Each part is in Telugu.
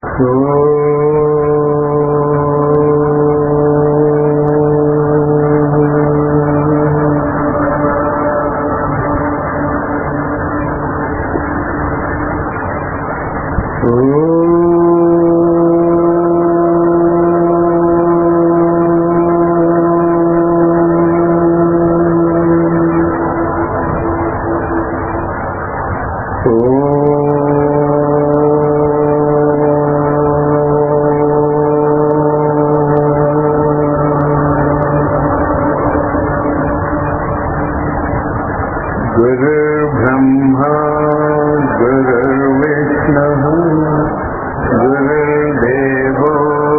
गुरुर्ब्रह्मा गुरुर्विष्णुः गुरुर्देवो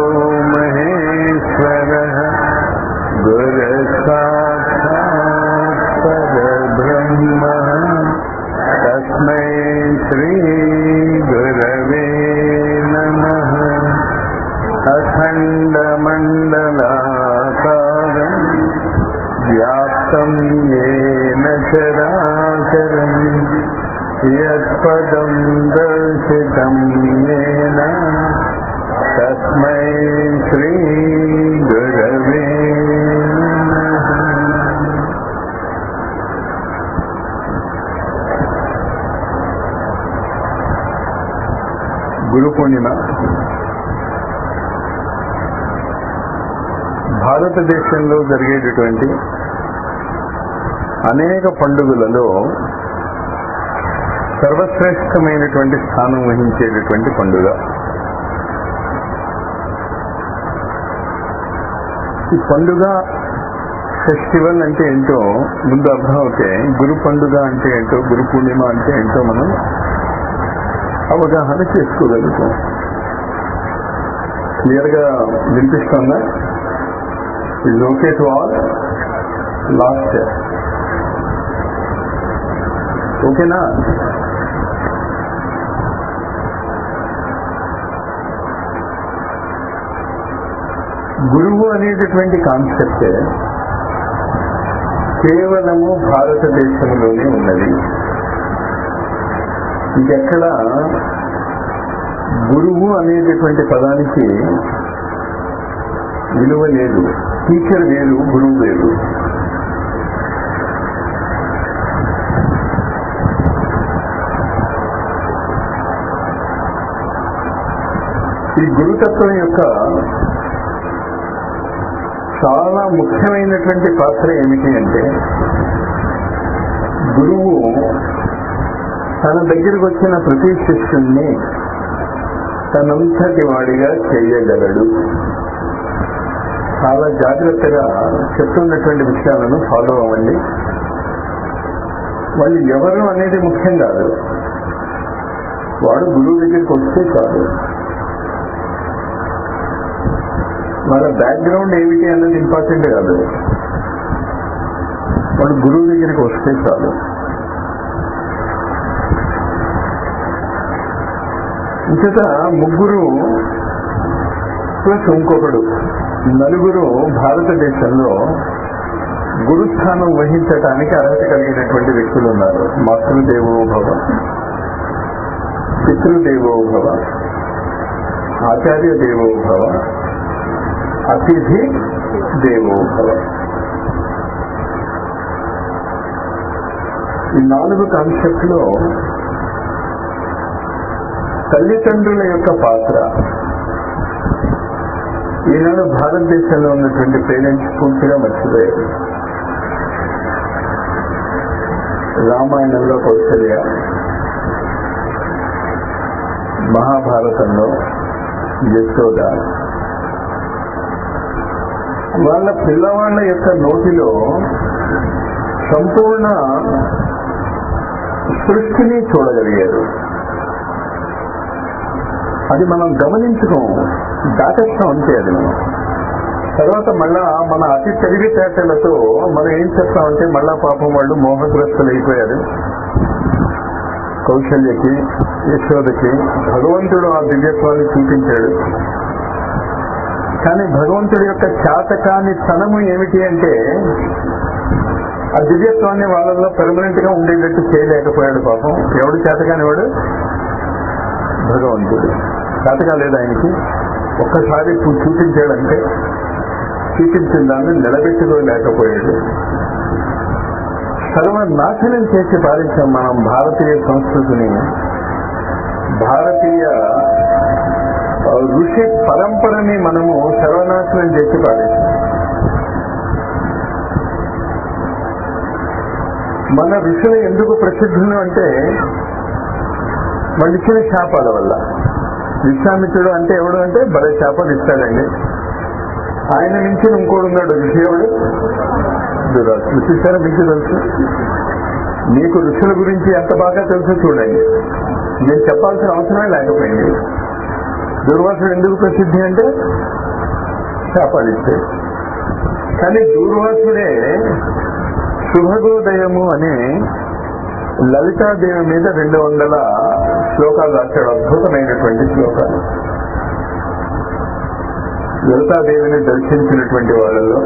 महेश्वरः गुरुसाक्षात् परब्रह्मः तस्मै श्रीगुरवे नमः अखण्डमण्डलाकारम् व्याप्तं येन चराचरम् यत्पदं दर्शितं येन तस्मै श्रीगुरवे नमः గురు పూర్ణిమ భారతదేశంలో జరిగేటటువంటి అనేక పండుగలలో సర్వశ్రేష్టమైనటువంటి స్థానం వహించేటటువంటి పండుగ ఈ పండుగ ఫెస్టివల్ అంటే ఏంటో ముందు అర్థం అవుతే గురు పండుగ అంటే ఏంటో గురు పూర్ణిమ అంటే ఏంటో మనం అవగాహన చేసుకోగలుగుతాం క్లియర్ గా వినిపిస్తుందా is okay to all last year ఓకేనా గురువు అనేటటువంటి కాన్సెప్ట్ కేవలము భారతదేశంలోనే ఉన్నది ఇంకెక్కడ గురువు అనేటటువంటి పదానికి విలువ లేదు టీచర్ వేరు గురువు వేరు ఈ గురుతత్వం యొక్క చాలా ముఖ్యమైనటువంటి పాత్ర ఏమిటి అంటే గురువు తన దగ్గరకు వచ్చిన ప్రతి శిష్యుణ్ణి తనంతటి వాడిగా చేయగలడు చాలా జాగ్రత్తగా చెప్తున్నటువంటి విషయాలను ఫాలో అవ్వండి వాళ్ళు ఎవరు అనేది ముఖ్యం కాదు వాడు గురువు దగ్గరికి వస్తే కాదు వాళ్ళ బ్యాక్గ్రౌండ్ ఏమిటి అన్నది ఇంపార్టెంట్ కాదు వాడు గురువు దగ్గరికి వస్తే చాలు ఇంకట ముగ్గురు ప్లస్ ఇంకొకడు నలుగురు భారతదేశంలో గురుస్థానం వహించటానికి అర్హత కలిగినటువంటి వ్యక్తులు ఉన్నారు మాతృదేవో భవ పితృదేవో భవ ఆచార్య దేవో భవ అతిథి దేవో భవ ఈ నాలుగు కాన్సెప్ట్ లో తల్లిదండ్రుల యొక్క పాత్ర ఈనాడు భారతదేశంలో ఉన్నటువంటి పేరెంట్స్ పూర్తిగా మర్చిపోయారు రామాయణంలో కౌశల్య మహాభారతంలో యశోద వాళ్ళ పిల్లవాళ్ళ యొక్క నోటిలో సంపూర్ణ సృష్టిని చూడగలిగారు అది మనం గమనించుకోం దాటేస్తాం అంతే అది మనం తర్వాత మళ్ళా మన అతి తెలివితేటలతో మనం ఏం చేస్తామంటే మళ్ళా పాపం వాళ్ళు మోహగ్రస్తులు అయిపోయారు కౌశల్యకి యశోదకి భగవంతుడు ఆ దివ్యత్వాన్ని చూపించాడు కానీ భగవంతుడి యొక్క చాతకాని తనము ఏమిటి అంటే ఆ దివ్యత్వాన్ని వాళ్ళల్లో పెర్మనెంట్ గా ఉండేటట్టు చేయలేకపోయాడు పాపం ఎవడు చేతకాని వాడు భగవంతుడు చేతగా లేదు ఆయనకి ఒక్కసారి చూ- చూపించాడంటే చూపించిన దాన్ని నిలబెట్టుకోలేకపోయాడు సర్వనాశనం చేసి పారించాం మనం భారతీయ సంస్కృతిని భారతీయ ఆ, ఋషి పరంపరని మనము సర్వనాశనం చేసి పారేసాం మన ఋషులు ఎందుకు ప్రసిద్ధులు అంటే వాళ్ళు ఇచ్చిన శాపాల వల్ల విశ్వామిత్రుడు అంటే ఎవడు అంటే భలే శాపాలు ఇస్తాడండి ఆయన నుంచి ఇంకోడు ఉన్నాడు ఋషి ఎవడు దురాసు చూసారా మీకు తెలుసు మీకు ఋషుల గురించి ఎంత బాగా తెలుసు చూడండి నేను చెప్పాల్సిన అవసరమే లేకపోయింది దుర్వాసుడు ఎందుకు ప్రసిద్ధి అంటే శాపాలు ఇచ్చాడు కానీ దూర్వాసుడే శుభగోదయము అనే లలితాదేవి మీద రెండు వందల శ్లోకాలు రాశాడు అద్భుతమైనటువంటి శ్లోకాలు లలితాదేవిని దర్శించినటువంటి వాళ్ళలో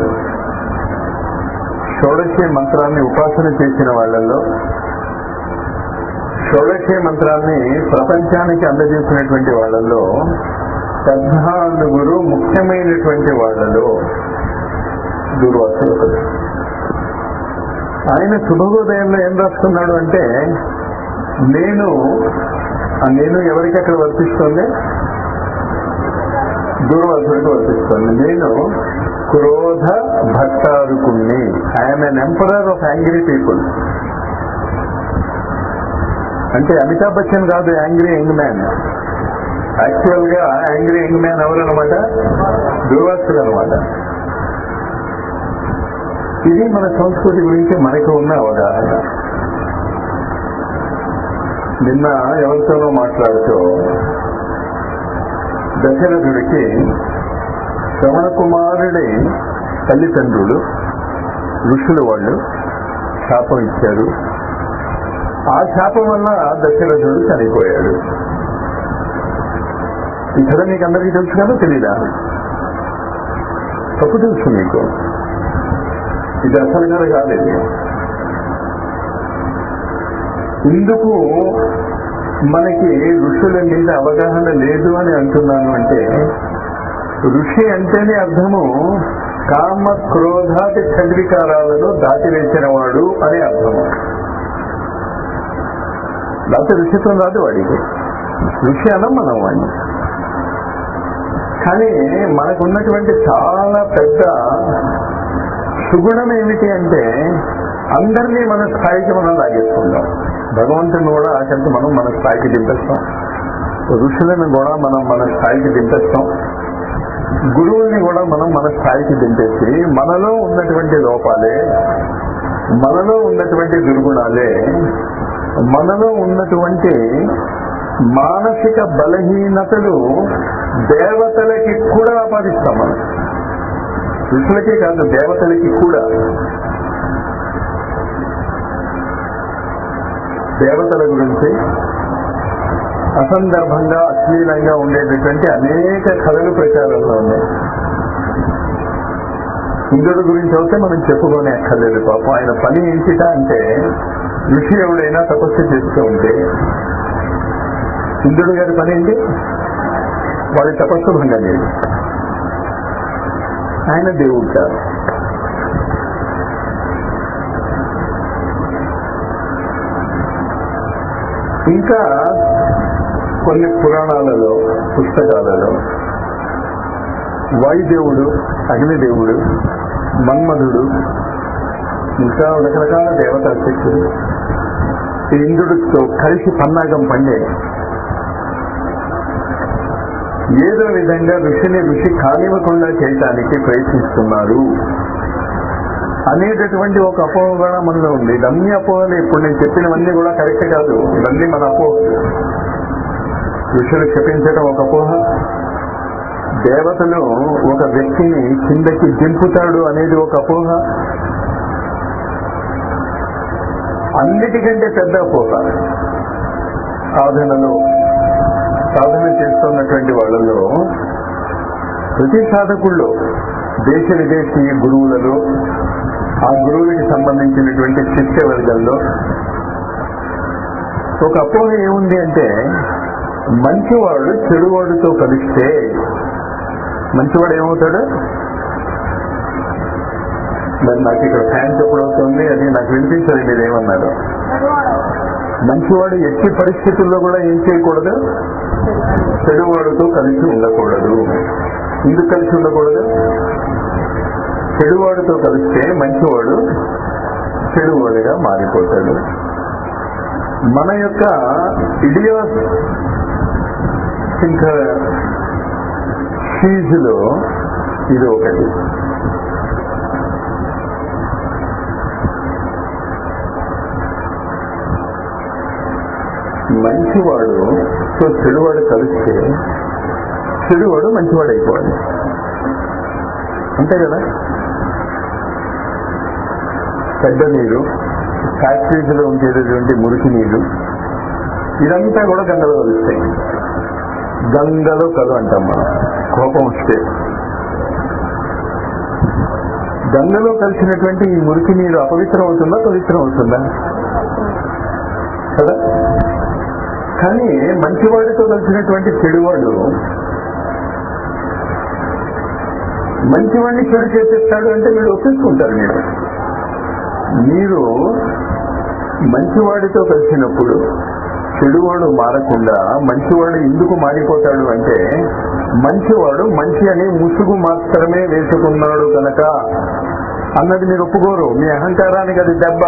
షోడశి మంత్రాన్ని ఉపాసన చేసిన వాళ్ళలో షోడశి మంత్రాన్ని ప్రపంచానికి అందజేసినటువంటి వాళ్ళలో పద్నాలుగురు ముఖ్యమైనటువంటి వాళ్ళలో దూర్వాసులు ఒకరు ఆయన శుభోదయంలో ఏం రాస్తున్నాడు అంటే నేను ఆ నేను ఎవరికి అక్కడ వర్తిస్తుంది దూర్వాసుడికి వర్తిస్తుంది నేను క్రోధ భక్తారుకుణ్ణి I'm an emperor of angry people అంటే అమితాబ్ బచ్చన్ కాదు యాంగ్రీ యంగ్ మ్యాన్ యాక్చువల్ గా యాంగ్రీ యంగ్ మ్యాన్ ఎవరు అనమాట దూర్వాసుడు అనమాట ఇది మన సంస్కృతి గురించి మనకు ఉన్న అవగాహన నిన్న ఎవరితోనో మాట్లాడుతూ దశరథుడికి శ్రవణ కుమారుడి తల్లిదండ్రులు ఋషులు వాళ్ళు శాపం ఇచ్చారు ఆ శాపం వల్ల దశరథుడు చనిపోయాడు ఈ కథ మీకు అందరికీ తెలుసు కదా తెలీదా తప్పు తెలుసు మీకు ఇది అసలు కథ కాదు ఇది ఇందుకు మనకి ఋషుల మీద అవగాహన లేదు అని అంటున్నాను అంటే ఋషి అంటేనే అర్థము కామ క్రోధాది చంద్రికారాలను దాటివేసిన వాడు అని అర్థము లేకపోతే ఋషిత్వం రాదు వాడికి ఋషి అనం మనం వాడిని కానీ మనకున్నటువంటి చాలా పెద్ద సుగుణం ఏమిటి అంటే అందరినీ మన స్థాయికి మనం లాగేసుకుంటాం భగవంతుని కూడా ఆశంతో మనం మన స్థాయికి దింపేస్తాం ఋషులను కూడా మనం మన స్థాయికి దింపేస్తాం గురువుల్ని కూడా మనం మన స్థాయికి దింపేసి మనలో ఉన్నటువంటి లోపాలే మనలో ఉన్నటువంటి దుర్గుణాలే మనలో ఉన్నటువంటి మానసిక బలహీనతలు దేవతలకి కూడా ఆపాదిస్తాం మనం ఋషులకే కాదు దేవతలకి కూడా దేవతల గురించి అసందర్భంగా అశ్లీలంగా ఉండేటటువంటి అనేక కథలు ప్రచారంలో ఉన్నాయి ఇంద్రుడి గురించి అయితే మనం చెప్పుకోనే అక్కర్లేదు పాపం ఆయన పని ఏంటిట అంటే ఋషి ఎవడైనా తపస్సు చేస్తూ ఉంటే ఇంద్రుడు గారి పని ఏంటి వాడి తపస్సు భంగం లేదు ఆయన దేవుడు కాదు ఇంకా కొన్ని పురాణాలలో పుస్తకాలలో వాయుదేవుడు అగ్నిదేవుడు మన్మధుడు ఇంకా రకరకాల దేవతా శక్తులు ఈ ఇంద్రుడితో కలిసి పన్నాగం పండే ఏదో విధంగా ఋషిని ఋషి కానివ్వకుండా చేయటానికి ప్రయత్నిస్తున్నారు అనేటటువంటి ఒక అపోహ కూడా మనలో ఉంది ఇవన్నీ అపోహలు ఇప్పుడు నేను చెప్పినవన్నీ కూడా కరెక్ట్ కాదు ఇవన్నీ మన అపోహ ఋషులు చెప్పించడం ఒక అపోహ దేవతలు ఒక వ్యక్తిని కిందకి దింపుతాడు అనేది ఒక అపోహ అన్నిటికంటే పెద్ద అపోహ సాధనలో సాధన చేస్తున్నటువంటి వాళ్ళలో ప్రతి సాధకుల్లో దేశ విదేశీ గురువులలో ఆ గురువులకి సంబంధించినటువంటి శిష్య వర్గంలో ఒక అపోహ ఏముంది అంటే మంచివాడు చెడువాడితో కలిస్తే మంచివాడు ఏమవుతాడు మరి నాకు ఇక్కడ ఫ్యాన్ చెప్పడవుతుంది అది నాకు వినిపించదు మీరు ఏమన్నారు మంచివాడు ఎట్టి పరిస్థితుల్లో కూడా ఏం చేయకూడదు చెడువాడుతో కలిసి ఉండకూడదు ఎందుకు కలిసి ఉండకూడదు చెడువాడుతో కలిస్తే మంచివాడు చెడువాడిగా మారిపోతాడు మన యొక్క ఇడియో ఇంకా ఫీజులో ఇది ఒకటి మంచివాడు సో చెడువాడు కలిస్తే చెడువాడు మంచివాడు అయిపోవాలి అంతే కదా పెద్ద నీరు ఫ్యాక్టరీస్లో ఉండేటటువంటి మురికి నీరు ఇదంతా కూడా గంగలో కలుస్తాయి గంగలో కలు అంటాం మనం కోపం వస్తే గంగలో కలిసినటువంటి ఈ మురికి నీరు అపవిత్రం అవుతుందా పవిత్రం అవుతుందా కదా కానీ మంచివాడితో కలిసినటువంటి చెడువాడు మంచివాడిని చెడు చేసేస్తాడు అంటే మీరు ఒప్పించుకుంటారు మీరు మీరు మంచివాడితో కలిసినప్పుడు చెడువాడు మారకుండా మంచివాడు ఎందుకు మారిపోతాడు అంటే మంచివాడు మంచి అని ముసుగు మాత్రమే వేసుకున్నాడు కనుక అన్నది మీరు ఒప్పుకోరు మీ అహంకారానికి అది దెబ్బ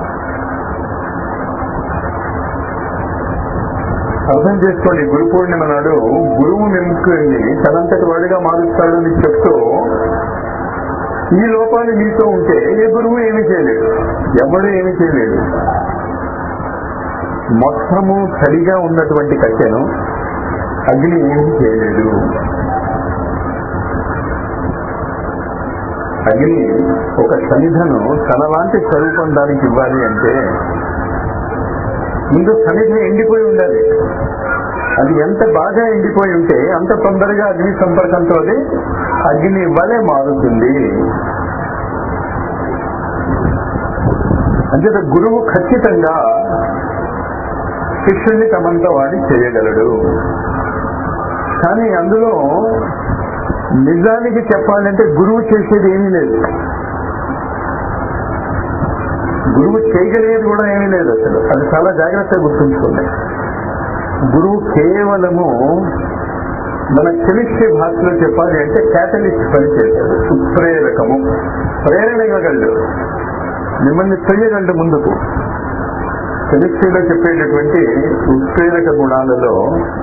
అర్థం చేసుకోండి గురు పూర్ణిమ నాడు గురువు మిమ్మల్ని తనంతటి వాడిగా మారుస్తాడు అని చెప్తూ ఈ లోపాలు మీతో ఉంటే ఏ గురువు ఏమీ చేయలేడు ఎవడు ఏమీ చేయలేడు మొత్తము సరిగా ఉన్నటువంటి కట్టెను అగ్ని ఏమీ చేయలేదు అగ్ని ఒక సన్నిధను తనలాంటి స్వరూపం దానికి ఇవ్వాలి అంటే ముందు సన్నిధి ఎండిపోయి ఉండాలి అది ఎంత బాగా ఎండిపోయి ఉంటే అంత తొందరగా అగ్ని సంపర్కంతో అది అగ్ని వలె మారుతుంది అంచేత గురువు ఖచ్చితంగా శిష్యుణ్ణి తమంత వాడి చేయగలడు కానీ అందులో నిజానికి చెప్పాలంటే గురువు చేసేది ఏమీ లేదు గురువు చేయగలిగేది కూడా ఏమీ లేదు అసలు అది చాలా జాగ్రత్తగా గుర్తుంచుకోండి గురువు కేవలము మన కెమిస్ట్రీ భాషలో చెప్పాలి అంటే క్యాటలిస్ట్ పని చేశాడు ఉత్ప్రేరకము ప్రేరణ ఇవ్వగలడు మిమ్మల్ని చెయ్యగలడు ముందుకు కెమిస్ట్రీలో చెప్పేటటువంటి ఉత్ప్రేరక గుణాలలో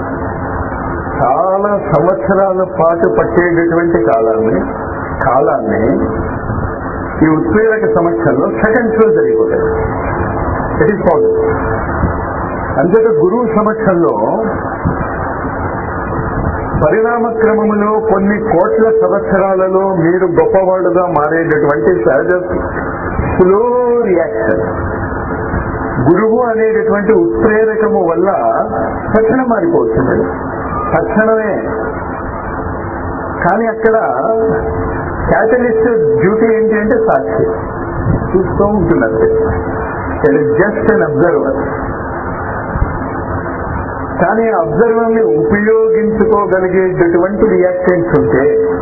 చాలా సంవత్సరాల పాటు పట్టేటటువంటి కాలాన్ని కాలాన్ని ఈ ఉత్ప్రేరక సమక్షంలో సెకండ్స్ లో జరిగిపోతాయి ఇట్ ఈస్ పాసిబుల్ అంతేత గురువు సమక్షంలో పరిణామ క్రమములో కొన్ని కోట్ల సంవత్సరాలలో మీరు గొప్పవాడుగా మారేటటువంటి సహజ స్లో రియాక్షన్ గురువు అనేటటువంటి ఉత్ప్రేరకము వల్ల తక్షణం మారిపోవచ్చు మీరు తక్షణమే కానీ అక్కడ క్యాటలిస్ట్ డ్యూటీ ఏంటి అంటే సాక్షి చూస్తూ ఉంటున్నట్టు it is just an observer కానీ అబ్జర్వర్ ని ఉపయోగించుకోగలిగేటటువంటి రియాక్టెంట్స్ ఉంటే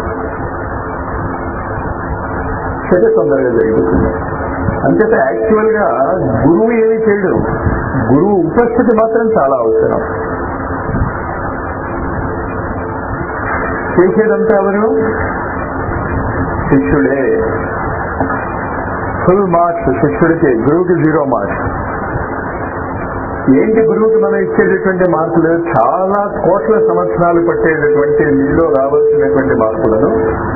చర్య తొందరగా జరుగుతుంది అంతేత యాక్చువల్ గా గురువు ఏమి చేయడు గురువు ఉపస్థితి మాత్రం చాలా అవసరం చేసేదంతా ఎవరు శిష్యుడే ఫుల్ మార్క్స్ శిష్యుడికి గురువుకి జీరో మార్క్స్ ఏంటి గురువుకి మనం ఇచ్చేటటువంటి మార్కులు చాలా కోట్ల సంవత్సరాలు పట్టేటటువంటి మీలో రావాల్సినటువంటి మార్కులను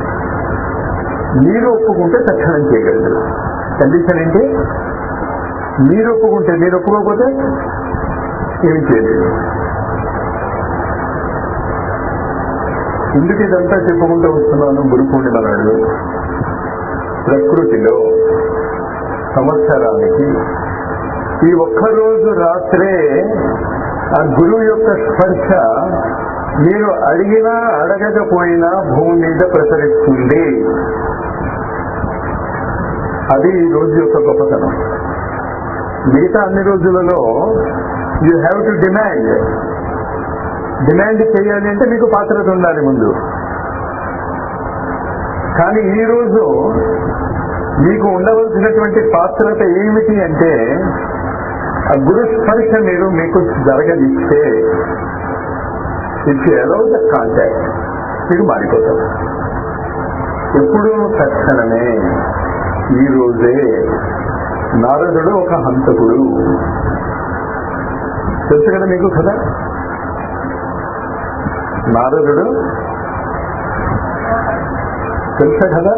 మీరు ఒప్పుకుంటే తక్షణం చేయగలరు కండిషన్ ఏంటి మీరు ఒప్పుకుంటే మీరు ఒప్పుకోకపోతే ఏమి చేయలేదు ఎందుకు ఇదంతా చెప్పుకుంటూ వస్తున్నాను గురు పూర్ణిమ నాడు ప్రకృతిలో సంవత్సరానికి ఈ ఒక్కరోజు రాత్రే ఆ గురువు యొక్క స్పర్శ మీరు అడిగినా అడగకపోయినా భూమి మీద ప్రసరిస్తుంది అది ఈ రోజు యొక్క గొప్పతనం మిగతా అన్ని రోజులలో you have to demand demand చేయాలి అంటే మీకు పాత్రత ఉండాలి ముందు కానీ ఈ రోజు మీకు ఉండవలసినటువంటి పాత్రత ఏమిటి అంటే ఆ గురు స్పర్శ మీరు మీకు జరగనిస్తే ఇఫ్ ఎలో ద కాంటాక్ట్ మీరు మారిపోతారు ఎప్పుడు తక్షణమే ఈ రోజే నారదుడు ఒక హంతకుడు తెలుసు కదా మీకు కదా నారదుడు తెలుసా కదా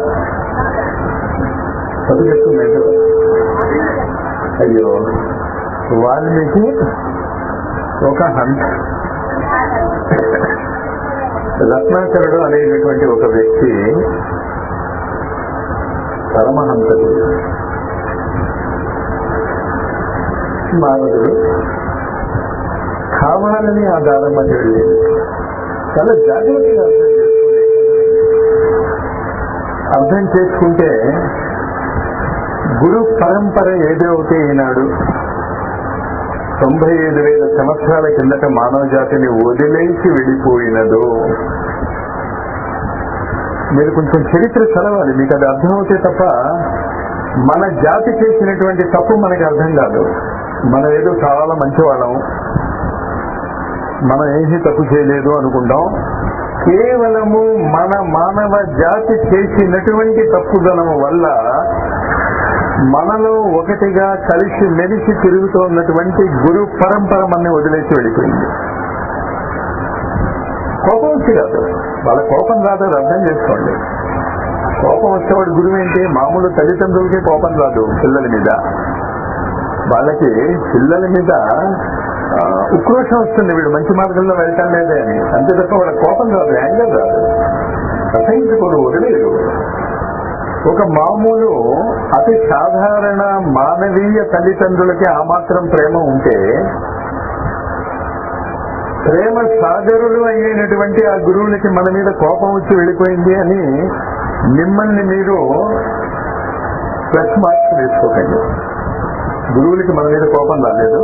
చదువు చెప్తున్నాడు అయ్యో వాల్మీకి ఒక హంత రత్నాకరుడు అనేటటువంటి ఒక వ్యక్తి పరమహంసకుడు నారదుడు కావాలని ఆ దారమ్మకి వెళ్ళి చాలా జాగ్రత్తగా అర్థం చేసుకోండి అర్థం చేసుకుంటే గురు పరంపర ఏదైతే ఈనాడు తొంభై ఐదు వేల సంవత్సరాల కిందట మానవ జాతిని వదిలేసి వెళ్ళిపోయినదో మీరు కొంచెం చరిత్ర చదవాలి మీకు అది అర్థమవుతే తప్ప మన జాతి చేసినటువంటి తప్పు మనకి అర్థం కాదు మనం ఏదో చాలా మంచివాళ్ళం మనం ఏమీ తప్పు చేయలేదు అనుకుంటాం కేవలము మన మానవ జాతి చేసినటువంటి తప్పుదనము వల్ల మనలో ఒకటిగా కలిసి మెలిసి తిరుగుతున్నటువంటి గురు పరంపర మన వదిలేసి వెళ్ళిపోయింది కోపం వచ్చి కాదు వాళ్ళ కోపం రాదు అది అర్థం చేసుకోండి కోపం వచ్చేవాడు గురువు ఏంటి మామూలు తల్లిదండ్రులకే కోపం రాదు పిల్లల మీద వాళ్ళకి పిల్లల మీద ఆ, ఉక్రోషం వస్తుంది వీడు మంచి మార్గంలో వెళ్ళటం లేదే అని అంతే తప్ప వాళ్ళ కోపం రాదు యాంగర్ రాదు అసహించుకోరు వదిలేరు ఒక మామూలు అతి సాధారణ మానవీయ తల్లిదండ్రులకి ఆ మాత్రం ప్రేమ ఉంటే ప్రేమ సాగరులు అయినటువంటి ఆ గురువులకి మన మీద కోపం వచ్చి వెళ్ళిపోయింది అని మిమ్మల్ని మీరు ప్లస్ మార్క్స్ వేసుకోకండి గురువులకి మన మీద కోపం రాలేదు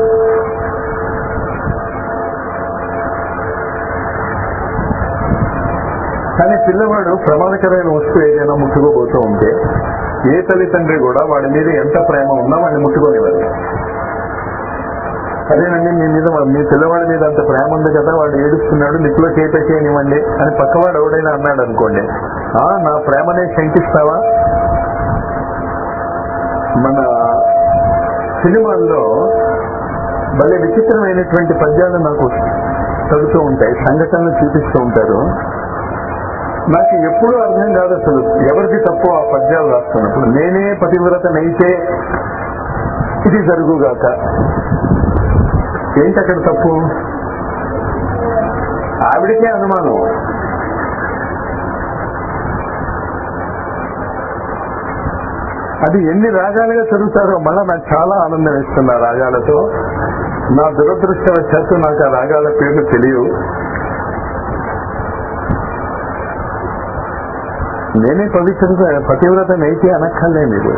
కానీ పిల్లవాడు ప్రమాదకరమైన వస్తువు ఏదైనా ముట్టుకోబోతూ ఉంటే ఏ తల్లిదండ్రి కూడా వాడి మీద ఎంత ప్రేమ ఉన్నా వాడిని ముట్టుకోనివ్వరు అదేనండి మీ మీద మీ పిల్లవాడి మీద అంత ప్రేమ ఉంది కదా వాడు ఏడుస్తున్నాడు నిప్పులో చేపెట్టేయనివ్వండి అని పక్కవాడు ఎవడైనా అన్నాడు అనుకోండి ఆ నా ప్రేమనే శంకిస్తావా మన సినిమాల్లో భలే విచిత్రమైనటువంటి పద్యాలు నాకు చదువుతూ ఉంటాయి సంఘటనలు చూపిస్తూ ఉంటారు నాకు ఎప్పుడూ అర్థం కాదు అసలు ఎవరికి తప్పు ఆ పద్యాలు రాస్తున్నప్పుడు నేనే పతివ్రతనైతే ఇది జరుగుగాక ఏంటి అక్కడ తప్పు ఆవిడకే అనుమానం అది ఎన్ని రాగాలుగా చదువుతారో మళ్ళా నాకు చాలా ఆనందం ఇస్తుంది ఆ రాగాలతో నా దురదృష్టవశాత్తు నాకు ఆ రాగాల పేర్లు తెలియవు నేనే పవిత్రత పతివ్రత నైతే అనక్కర్లే మీరు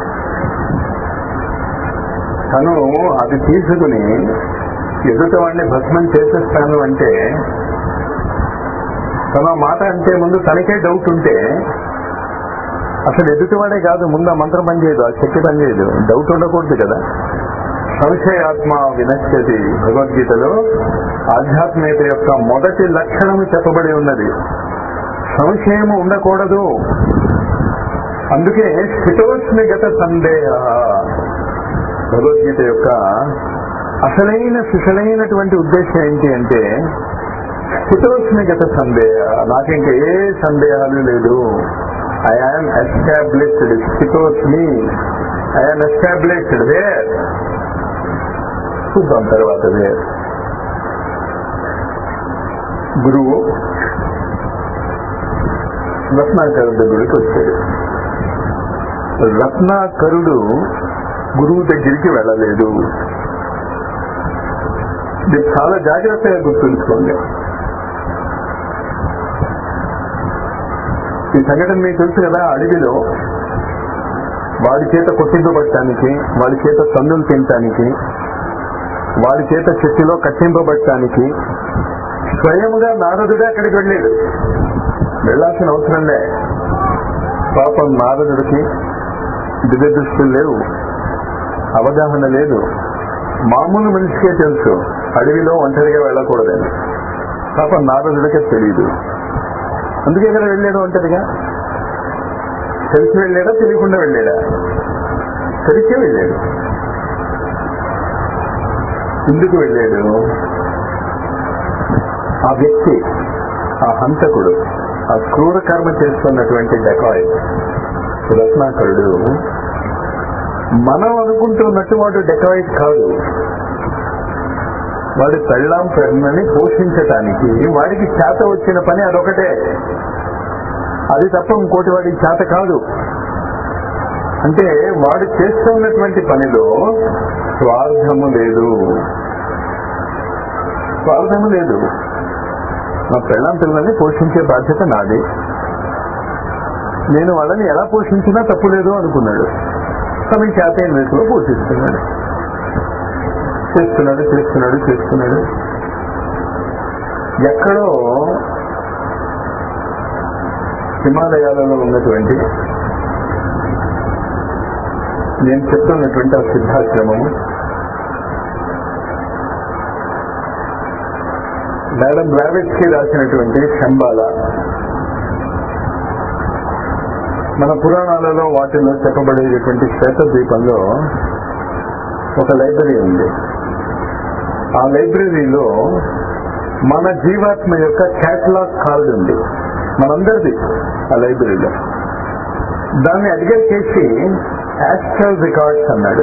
తను అది తీసుకుని ఎదుట వాడిని భస్మం చేసేస్తాను అంటే తన మాట అంటే ముందు తనకే డౌట్ ఉంటే అసలు ఎదుటివాడే కాదు ముందు ఆ మంత్రం పనిచేయదు ఆ శక్తి పనిచేయదు డౌట్ ఉండకూడదు కదా సంశయాత్మ వినశ్యతి భగవద్గీతలో ఆధ్యాత్మికత యొక్క మొదటి లక్షణము చెప్పబడి ఉన్నది సంశయము ఉండకూడదు అందుకే స్థితోష్ణగత సందేహ భగవద్గీత యొక్క అసలైన సిసలైనటువంటి ఉద్దేశం ఏంటి అంటే స్థితోష్ణగత సందేహ నాకు ఇంకా ఏ సందేహాలు లేదు ఐ ఆమ్ ఎస్టాబ్లిష్డ్ స్థితోష్మి ఐ ఆమ్ ఎస్టాబ్లిష్డ్ వేర్ చూద్దాం తర్వాత వేర్ గురువు రత్నాకరుడు దగ్గరికి వచ్చాడు రత్నాకరుడు గురువు దగ్గరికి వెళ్ళలేదు ఇది చాలా జాగ్రత్తగా గుర్తుంచుకోండి ఈ సంఘటన మీకు తెలుసు కదా అడవిలో వాడి చేత కొట్టింపబట్టడానికి వాడి చేత సందులు తినటానికి వాడి చేత చెట్టులో కట్టింపబట్టడానికి స్వయముగా నారదుడే అక్కడికి వెళ్ళాడు వెళ్ళాల్సిన అవసరం లే పాపం నారదుడికి దివ్య దృష్టిలు లేవు అవగాహన లేదు మామూలు మనిషికే తెలుసు అడవిలో ఒంటరిగా వెళ్ళకూడదని పాపం నారదుడికే తెలియదు అందుకే కదా వెళ్ళాడు ఒంటరిగా తెలిసి వెళ్ళాడా తెలియకుండా వెళ్ళాడా తెలిసే వెళ్ళాడు ఎందుకు వెళ్ళాడు ఆ వ్యక్తి ఆ హంతకుడు ఆ క్రూర కర్మ చేస్తున్నటువంటి డెకాయ్ రత్నాకరుడు మనం అనుకుంటున్నట్టు వాడు డెకాయిట్ కాదు వాడి పెళ్ళాం పెళ్ళని పోషించటానికి వాడికి చేత వచ్చిన పని అదొకటే అది తప్ప ఇంకోటి వాడికి చేత కాదు అంటే వాడు చేస్తున్నటువంటి పనిలో స్వార్థము లేదు స్వార్థము లేదు మా పెళ్ళాం పిల్లల్ని పోషించే బాధ్యత నాది నేను వాళ్ళని ఎలా పోషించినా తప్పు లేదు అనుకున్నాడు తమకి చేత అయిన రీతిలో పోషిస్తున్నాడు చేస్తున్నాడు చేస్తున్నాడు చేస్తున్నాడు ఎక్కడో హిమాలయాలలో ఉన్నటువంటి నేను చెప్తున్నటువంటి ఆ సిద్ధాశ్రమము మేడం బ్లావెట్స్కి రాసినటువంటి శంబాల మన పురాణాలలో వాటిలో చెప్పబడేటటువంటి శ్వేత ద్వీపంలో ఒక లైబ్రరీ ఉంది ఆ లైబ్రరీలో మన జీవాత్మ యొక్క క్యాటలాగ్ కార్డు ఉంది మనందరిది ఆ లైబ్రరీలో దాన్ని అడిగర్ చేసి యాస్ట్రల్ రికార్డ్స్ అన్నాడు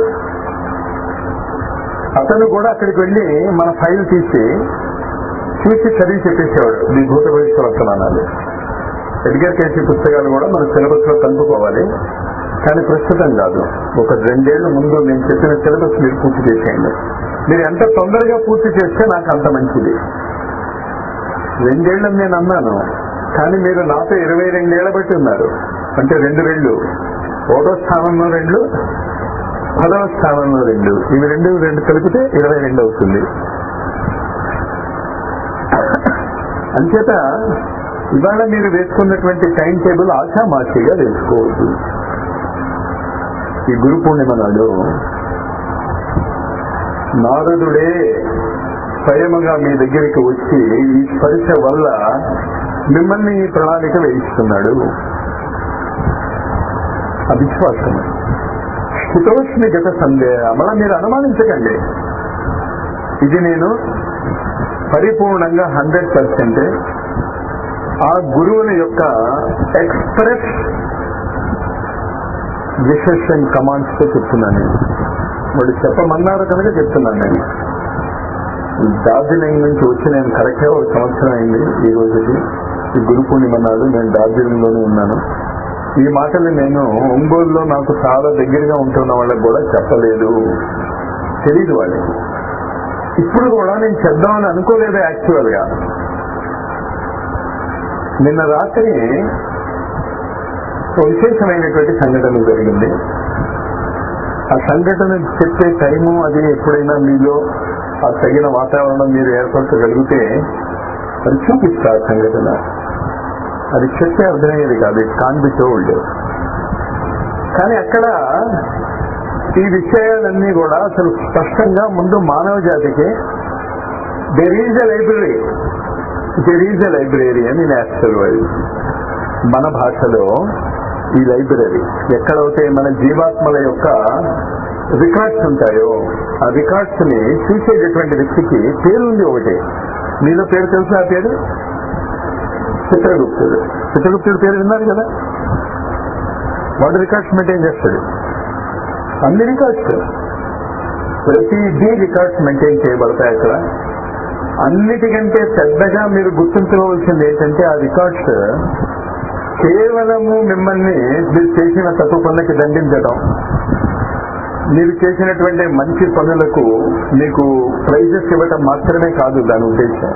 అతను కూడా అక్కడికి వెళ్ళి మన ఫైల్ తీసి చూసి చదివి చెప్పేసేవాడు మీ భూత భవిష్య వర్తమానాలు ఎడ్గర్ కేసీ పుస్తకాలు కూడా మన సిలబస్ లో కలుపుకోవాలి కానీ ప్రస్తుతం కాదు ఒక రెండేళ్ల ముందు నేను చెప్పిన సిలబస్ మీరు పూర్తి చేసేయండి మీరు ఎంత తొందరగా పూర్తి చేస్తే నాకు అంత మంచిది రెండేళ్లని నేను అన్నాను కానీ మీరు నాతో ఇరవై రెండేళ్ల బట్టి ఉన్నారు అంటే రెండు రెండు ఒకటో స్థానంలో రెండు పదవ స్థానంలో రెండు ఇవి రెండు రెండు కలిపితే ఇరవై రెండు అవుతుంది అంచేత ఇవాళ మీరు వేసుకున్నటువంటి టైం టేబుల్ ఆశామాషిగా వేసుకోవద్దు ఈ గురు పూర్ణిమ నాడు నారదుడే స్వయముగా మీ దగ్గరికి వచ్చి ఈ స్పర్శ వల్ల మిమ్మల్ని ఈ ప్రణాళిక వేయిస్తున్నాడు అవిశ్వాసం హితోష్మి గత సందేహ మళ్ళా మీరు అనుమానించకండి ఇది నేను పరిపూర్ణంగా హండ్రెడ్ పర్సెంట్ ఆ గురువుల యొక్క ఎక్స్ప్రెస్ విషెస్ అండ్ కమాండ్స్ తో చెప్తున్నాను నేను వాళ్ళు చెప్పమన్నారు కనుక చెప్తున్నాను నేను డార్జిలింగ్ నుంచి వచ్చి నేను కరెక్ట్గా ఒక సంవత్సరం అయింది ఈ రోజుకి ఈ గురు పూర్ణిమ నాడు నేను డార్జిలింగ్ లోనే ఉన్నాను ఈ మాటలు నేను ఒంగోలులో నాకు చాలా దగ్గరగా ఉంటున్న వాళ్ళకి కూడా చెప్పలేదు తెలియదు వాళ్ళకి ఇప్పుడు కూడా నేను చెప్దామని అనుకోలేదు యాక్చువల్ గా నిన్న రాత్రి ఒక విశేషమైనటువంటి సంఘటన జరిగింది ఆ సంఘటన చెప్పే టైము అది ఎప్పుడైనా మీలో ఆ తగిన వాతావరణం మీరు ఏర్పరచగలిగితే అది చూపిస్తా ఆ సంఘటన అది చెప్తే అర్థమయ్యేది కాదు ఇట్ కాన్ బి టోల్డ్ కానీ అక్కడ ఈ విషయాలన్నీ కూడా అసలు స్పష్టంగా ముందు మానవ జాతికి there is a library there is a library అని నేషనల్ వైజ్ మన భాషలో ఈ లైబ్రరీ ఎక్కడైతే మన జీవాత్మల యొక్క రికార్డ్స్ ఉంటాయో ఆ రికార్డ్స్ ని చూసేటటువంటి వ్యక్తికి పేరు ఉంది ఒకటి మీలో పేరు తెలుసా ఆ పేరు చిత్రగుప్తుడు చిత్రగుప్తుడు పేరు విన్నారు కదా వాడు రికార్డ్స్ మెయింటైన్ చేస్తాడు అన్ని రికార్డ్స్ ప్రతిదీ రికార్డ్స్ మెయింటైన్ చేయబడతాయి అక్కడ అన్నిటికంటే పెద్దగా మీరు గుర్తుంచుకోవాల్సింది ఏంటంటే ఆ రికార్డ్స్ కేవలము మిమ్మల్ని మీరు చేసిన తప్పు పనులకి దండించడం మీరు చేసినటువంటి మంచి పనులకు మీకు ప్రైజెస్ ఇవ్వటం మాత్రమే కాదు దాని ఉద్దేశం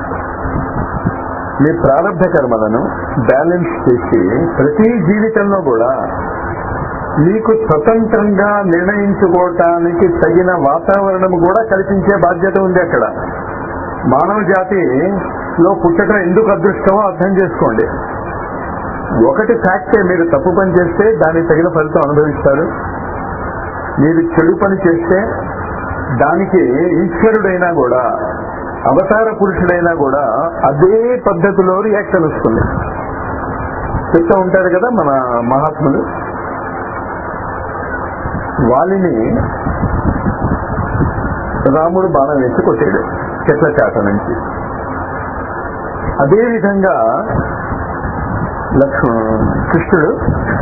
మీ ప్రారంభ కర్మలను బ్యాలెన్స్ చేసి ప్రతి జీవితంలో కూడా మీకు స్వతంత్రంగా నిర్ణయించుకోవటానికి తగిన వాతావరణం కూడా కల్పించే బాధ్యత ఉంది అక్కడ మానవ జాతి లో పుట్టడం ఎందుకు అదృష్టమో అర్థం చేసుకోండి ఒకటి ఫ్యాక్టే మీరు తప్పు పని చేస్తే దానికి తగిన ఫలితం అనుభవిస్తారు మీరు చెడు పని చేస్తే దానికి ఈశ్వరుడైనా కూడా అవతార పురుషుడైనా కూడా అదే పద్ధతిలో రియాక్షన్ వస్తుంది చెప్తూ ఉంటారు కదా మన మహాత్ములు వాళ్ళని రాముడు బాణం వేసి కొట్టాడు చెట్ల చాట నుంచి అదే విధంగా లక్ష్మ కృష్ణుడు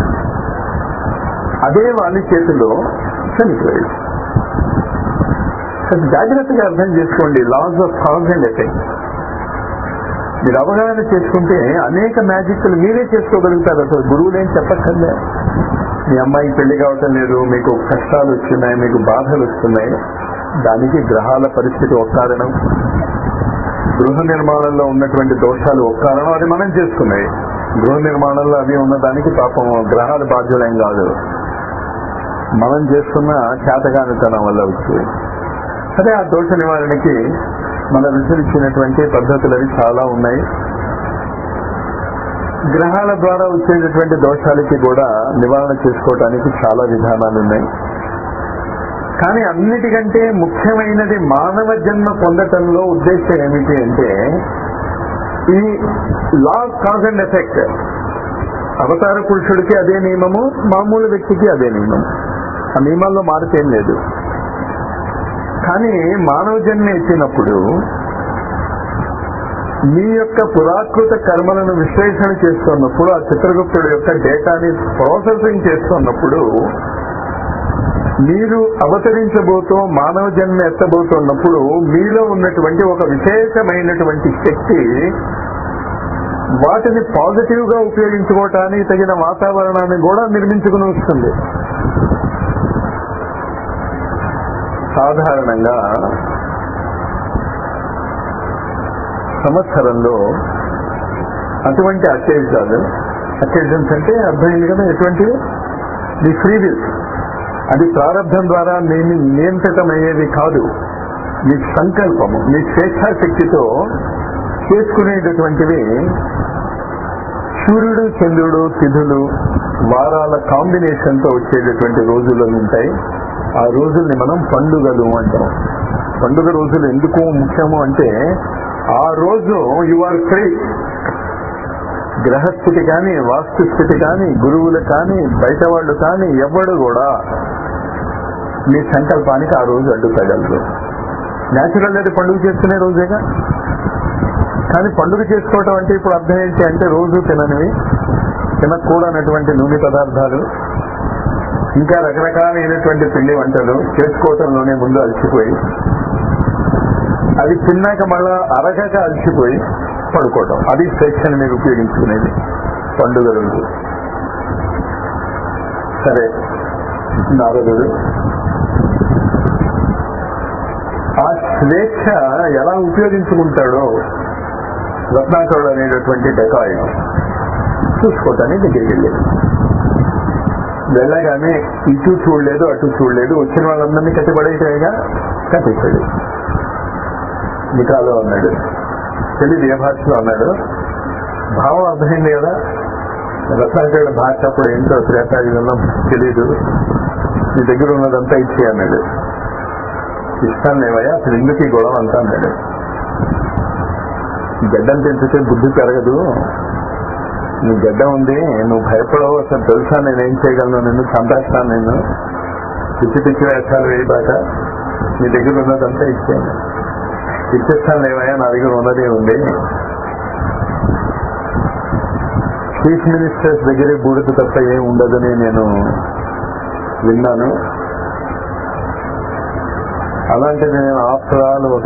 అదే వాళ్ళ చేతిలో చనిపోయాడు కొంచెం జాగ్రత్తగా అర్థం చేసుకోండి laws of cause and effect మీరు అవగాహన చేసుకుంటే అనేక మ్యాజిక్లు మీరే చేసుకోగలుగుతారు అసలు గురువులు ఏం చెప్పక్కర్లే మీ అమ్మాయికి పెళ్లి కావటం లేదు మీకు కష్టాలు వస్తున్నాయి మీకు బాధలు వస్తున్నాయి దానికి గ్రహాల పరిస్థితి ఒక కారణం గృహ నిర్మాణంలో ఉన్నటువంటి దోషాలు ఒక కారణం అది మనం చేసుకున్నాయి గృహ నిర్మాణంలో అవి ఉన్న దానికి పాపం గ్రహాలు బాధ్యులేం కాదు మనం చేస్తున్న చేతగానితనం వల్ల వచ్చి సరే ఆ దోష నివారణకి మన ఋషులు ఇచ్చినటువంటి పద్ధతులు అవి చాలా ఉన్నాయి గ్రహాల ద్వారా వచ్చేటటువంటి దోషాలకి కూడా నివారణ చేసుకోవడానికి చాలా విధానాలు ఉన్నాయి కానీ అన్నిటికంటే ముఖ్యమైనది మానవ జన్మ పొందటంలో ఉద్దేశం ఏమిటి అంటే ఈ లా కాజ్ అండ్ ఎఫెక్ట్ అవతార పురుషుడికి అదే నియమము మామూలు వ్యక్తికి అదే నియమం ఆ నియమాల్లో మార్పేం లేదు కానీ మానవ జన్మ ఎత్తినప్పుడు మీ యొక్క పురాకృత కర్మలను విశ్లేషణ చేస్తున్నప్పుడు ఆ చిత్రగుప్తుడు యొక్క డేటాని ప్రాసెసింగ్ చేస్తున్నప్పుడు మీరు అవతరించబోతూ మానవ జన్మ ఎత్తబోతున్నప్పుడు మీలో ఉన్నటువంటి ఒక విశేషమైనటువంటి శక్తి వాటిని పాజిటివ్ గా ఉపయోగించుకోవటానికి తగిన వాతావరణాన్ని కూడా నిర్మించుకుని వస్తుంది సాధారణంగా సంవత్సరంలో అటువంటి అకేజాలు అకేజన్స్ అంటే అర్థమైంది కదా ఎటువంటివి ది ఫ్రీ విల్ అది ప్రారంభం ద్వారా మేము నియంత్రితమయ్యేది కాదు మీ సంకల్పము మీ స్వేచ్ఛాశక్తితో చేసుకునేటటువంటివి సూర్యుడు చంద్రుడు తిథులు వారాల కాంబినేషన్ తో వచ్చేటటువంటి రోజులు ఉంటాయి ఆ రోజుల్ని మనం పండుగలు అంటాం పండుగ రోజులు ఎందుకు ముఖ్యము అంటే ఆ రోజు యు ఆర్ ఫ్రీ గ్రహస్థితి కానీ వాస్తుస్థితి కానీ గురువులు కానీ బయట వాళ్ళు కానీ ఎవడు కూడా మీ సంకల్పానికి ఆ రోజు అడ్డుపడగలరు న్యాచురల్ అది పండుగ చేసుకునే రోజేగా కానీ పండుగ చేసుకోవటం అంటే ఇప్పుడు అర్థం ఏంటి అంటే రోజు తిననివి తినకూడనటువంటి నూనె పదార్థాలు ఇంకా రకరకాలైనటువంటి పిండి వంటలు చేసుకోవటంలోనే ముందు అలసిపోయి అది తిన్నాక మళ్ళా అరగక అలసిపోయి పడుకోవటం అది స్వేచ్ఛను మీరు ఉపయోగించుకునేది పండుగ రోజు సరే నారదుడు ఆ స్వేచ్ఛ ఎలా ఉపయోగించుకుంటాడో రత్నాకరుడు అనేటటువంటి డెకాయిడ్ చూసుకోవటానికి దగ్గరికి వెళ్ళేది వెళ్ళగానే ఇటు చూడలేదు అటు చూడలేదు వచ్చిన వాళ్ళందరినీ కట్టిపడేటేగా కట్టించాడు నికాలో అన్నాడు తెలియదు ఏ భాషలో అన్నాడు భావం అర్థమైంది కదా రత్నాకరుడు భాష అప్పుడు ఏంటో త్రేతాయుగంలో తెలియదు నీ దగ్గర ఉన్నదంతా ఇచ్చి అన్నాడు ఇస్తాను లేవయ్యా అసలు ఎందుకు ఈ గొడవ అంతా అన్నాడు గడ్డం పెంచితే బుద్ధి పెరగదు నీ గడ్డ ఉంది నువ్వు భయపడవు అసలు తెలుసా నేను ఏం చేయగలను నిన్ను చంపేస్తాను నేను పిచ్చి పిచ్చి వేషాలు వేయబాక నీ దగ్గర ఉన్నదంతా ఇచ్చేయండి ఇచ్చేస్తాను లేవయ్యా నా దగ్గర ఉన్నదే ఉంది చీఫ్ మినిస్టర్స్ దగ్గరే బూడిద తప్ప ఏం ఉండదని నేను విన్నాను అలాంటిది నేను ఆఫ్టర్ ఆల్ ఒక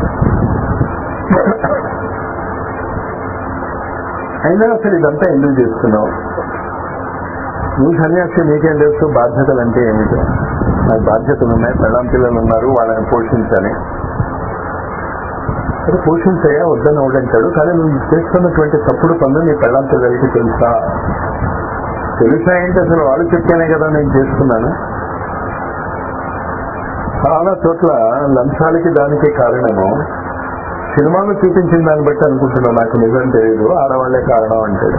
అయినా అసలు ఇదంతా ఎందుకు చేస్తున్నావు నువ్వు సన్యాసి నీకేం తెలుసు బాధ్యతలు అంటే ఏమిటో నాకు బాధ్యతలు ఉన్నాయి పెళ్ళాం పిల్లలు ఉన్నారు వాళ్ళని పోషించాలి అది పోషించయ్యా వద్దని ఒకటంటాడు కానీ నువ్వు చేస్తున్నటువంటి తప్పుడు పనులు నీ పెళ్ళాం పిల్లలకి తెలుసా తెలుసా ఏంటి అసలు వాళ్ళు చెప్పానే కదా నేను చేస్తున్నాను చాలా చోట్ల లంచాలకి దానికి కారణము సినిమాలో చూపించిన దాన్ని బట్టి అనుకుంటున్నా నాకు నిజం తెలియదు ఆడవాళ్లే కారణం అంటాడు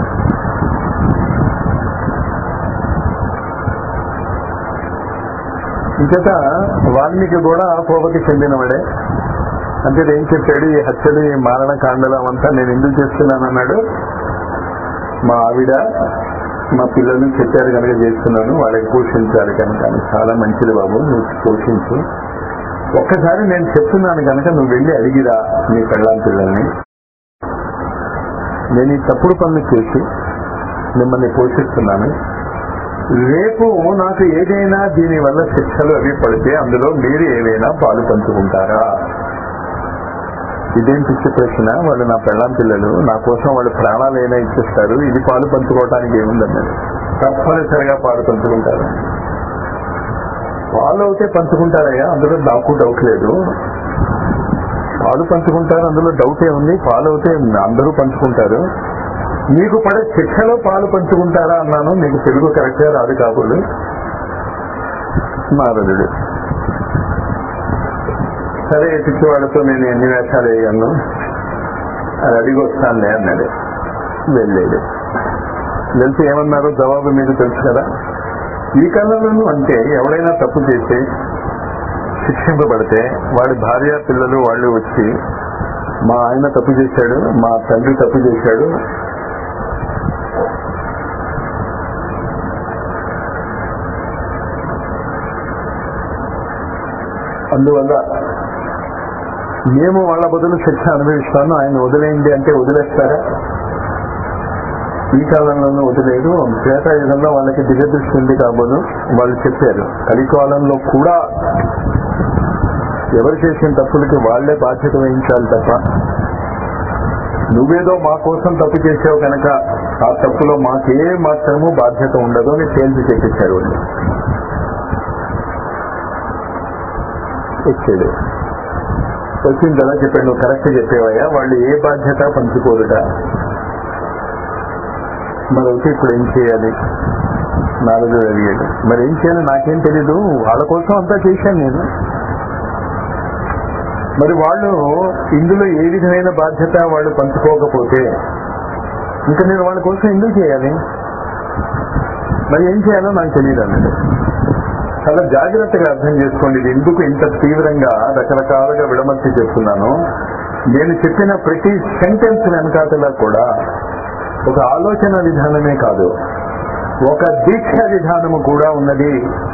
ఇంకట వాల్మీకి కూడా కోపకి చెందినవాడే అంటే ఏం చెప్పాడు ఈ హత్యలు ఈ మారణ కాండలం అంతా నేను ఎందుకు చేస్తున్నాను అన్నాడు మా ఆవిడ మా పిల్లలు చెప్పారు కనుక చేస్తున్నాను వాళ్ళకి పోషించాలి కనుక అని చాలా మంచిది బాబు నువ్వు పోషించు ఒక్కసారి నేను చెప్తున్నాను కనుక నువ్వు వెళ్ళి అడిగిరా నీ పెళ్ళాం పిల్లల్ని నేను ఈ తప్పుడు పనులు చేసి మిమ్మల్ని పోషిస్తున్నాను రేపు నాకు ఏదైనా దీని వల్ల శిక్షలు అవి పడితే అందులో మీరు ఏమైనా పాలు పంచుకుంటారా ఇదేం పిచ్చి ప్రశ్న వాళ్ళు నా పెళ్ళాం పిల్లలు నా కోసం వాళ్ళు ప్రాణాలు అయినా ఇచ్చేస్తారు ఇది పాలు పంచుకోవటానికి ఏముందన్నది తప్పనిసరిగా పాలు పంచుకుంటారు పాలు అయితే పంచుకుంటారయ్యా అందులో నాకు డౌట్ లేదు పాలు పంచుకుంటారు అందులో డౌట్ ఏముంది పాలు అయితే అందరూ పంచుకుంటారు మీకు పడే శిక్షలో పాలు పంచుకుంటారా అన్నాను మీకు తెలుగు కరెక్టే రాదు కాబోలు నారదుడు సరే పిచ్చివాడితో నేను ఎన్ని వేషాలు వేయను అది అడిగి వస్తానులే అన్నాడు వెళ్ళాడు వెళ్తే ఏమన్నారు జవాబు మీకు తెలుసు కదా ఈ కాలంలోనూ అంటే ఎవడైనా తప్పు చేసి శిక్షింపబడితే వాడి భార్య పిల్లలు వాళ్ళు వచ్చి మా ఆయన తప్పు చేశాడు మా తండ్రి తప్పు చేశాడు అందువల్ల మేము వాళ్ళ బదులు శిక్ష అనుభవిస్తాను ఆయన వదిలేయండి అంటే వదిలేస్తారా ఈ కాలంలోనూ వదిలేదు త్రేతాయుగంలో వాళ్ళకి దిగదృష్టి ఉంది కాబోదు వాళ్ళు చెప్పారు కలికాలంలో కూడా ఎవరు చేసిన తప్పులకి వాళ్లే బాధ్యత వహించాలి తప్ప నువ్వేదో మా కోసం తప్పు చేసావు కనుక ఆ తప్పులో మాకే మాత్రము బాధ్యత ఉండదు అని తేల్చి చెప్పేశారు వాళ్ళు వచ్చాడు వచ్చిన తర్వాత చెప్పాడు నువ్వు కరెక్ట్ చెప్పేవయ్యా వాళ్ళు ఏ బాధ్యత పంచుకోరుట మరి అయితే ఇప్పుడు ఏం చేయాలి నారదుడు అడిగాడు మరి ఏం చేయాలి నాకేం తెలీదు వాళ్ళ కోసం అంతా చేశాను నేను మరి వాళ్ళు ఇందులో ఏ విధమైన బాధ్యత వాళ్ళు పంచుకోకపోతే ఇంకా నేను వాళ్ళ కోసం ఎందుకు చేయాలి మరి ఏం చేయాలో నాకు తెలియదు అన్నాడు చాలా జాగ్రత్తగా అర్థం చేసుకోండి ఇది ఎందుకు ఇంత తీవ్రంగా రకరకాలుగా విడమర్చి చెప్తున్నాను నేను చెప్పిన ప్రతి సెంటెన్స్ వెనకాతలా కూడా ఒక ఆలోచన విధానమే కాదు ఒక దీక్ష విధానము కూడా ఉన్నది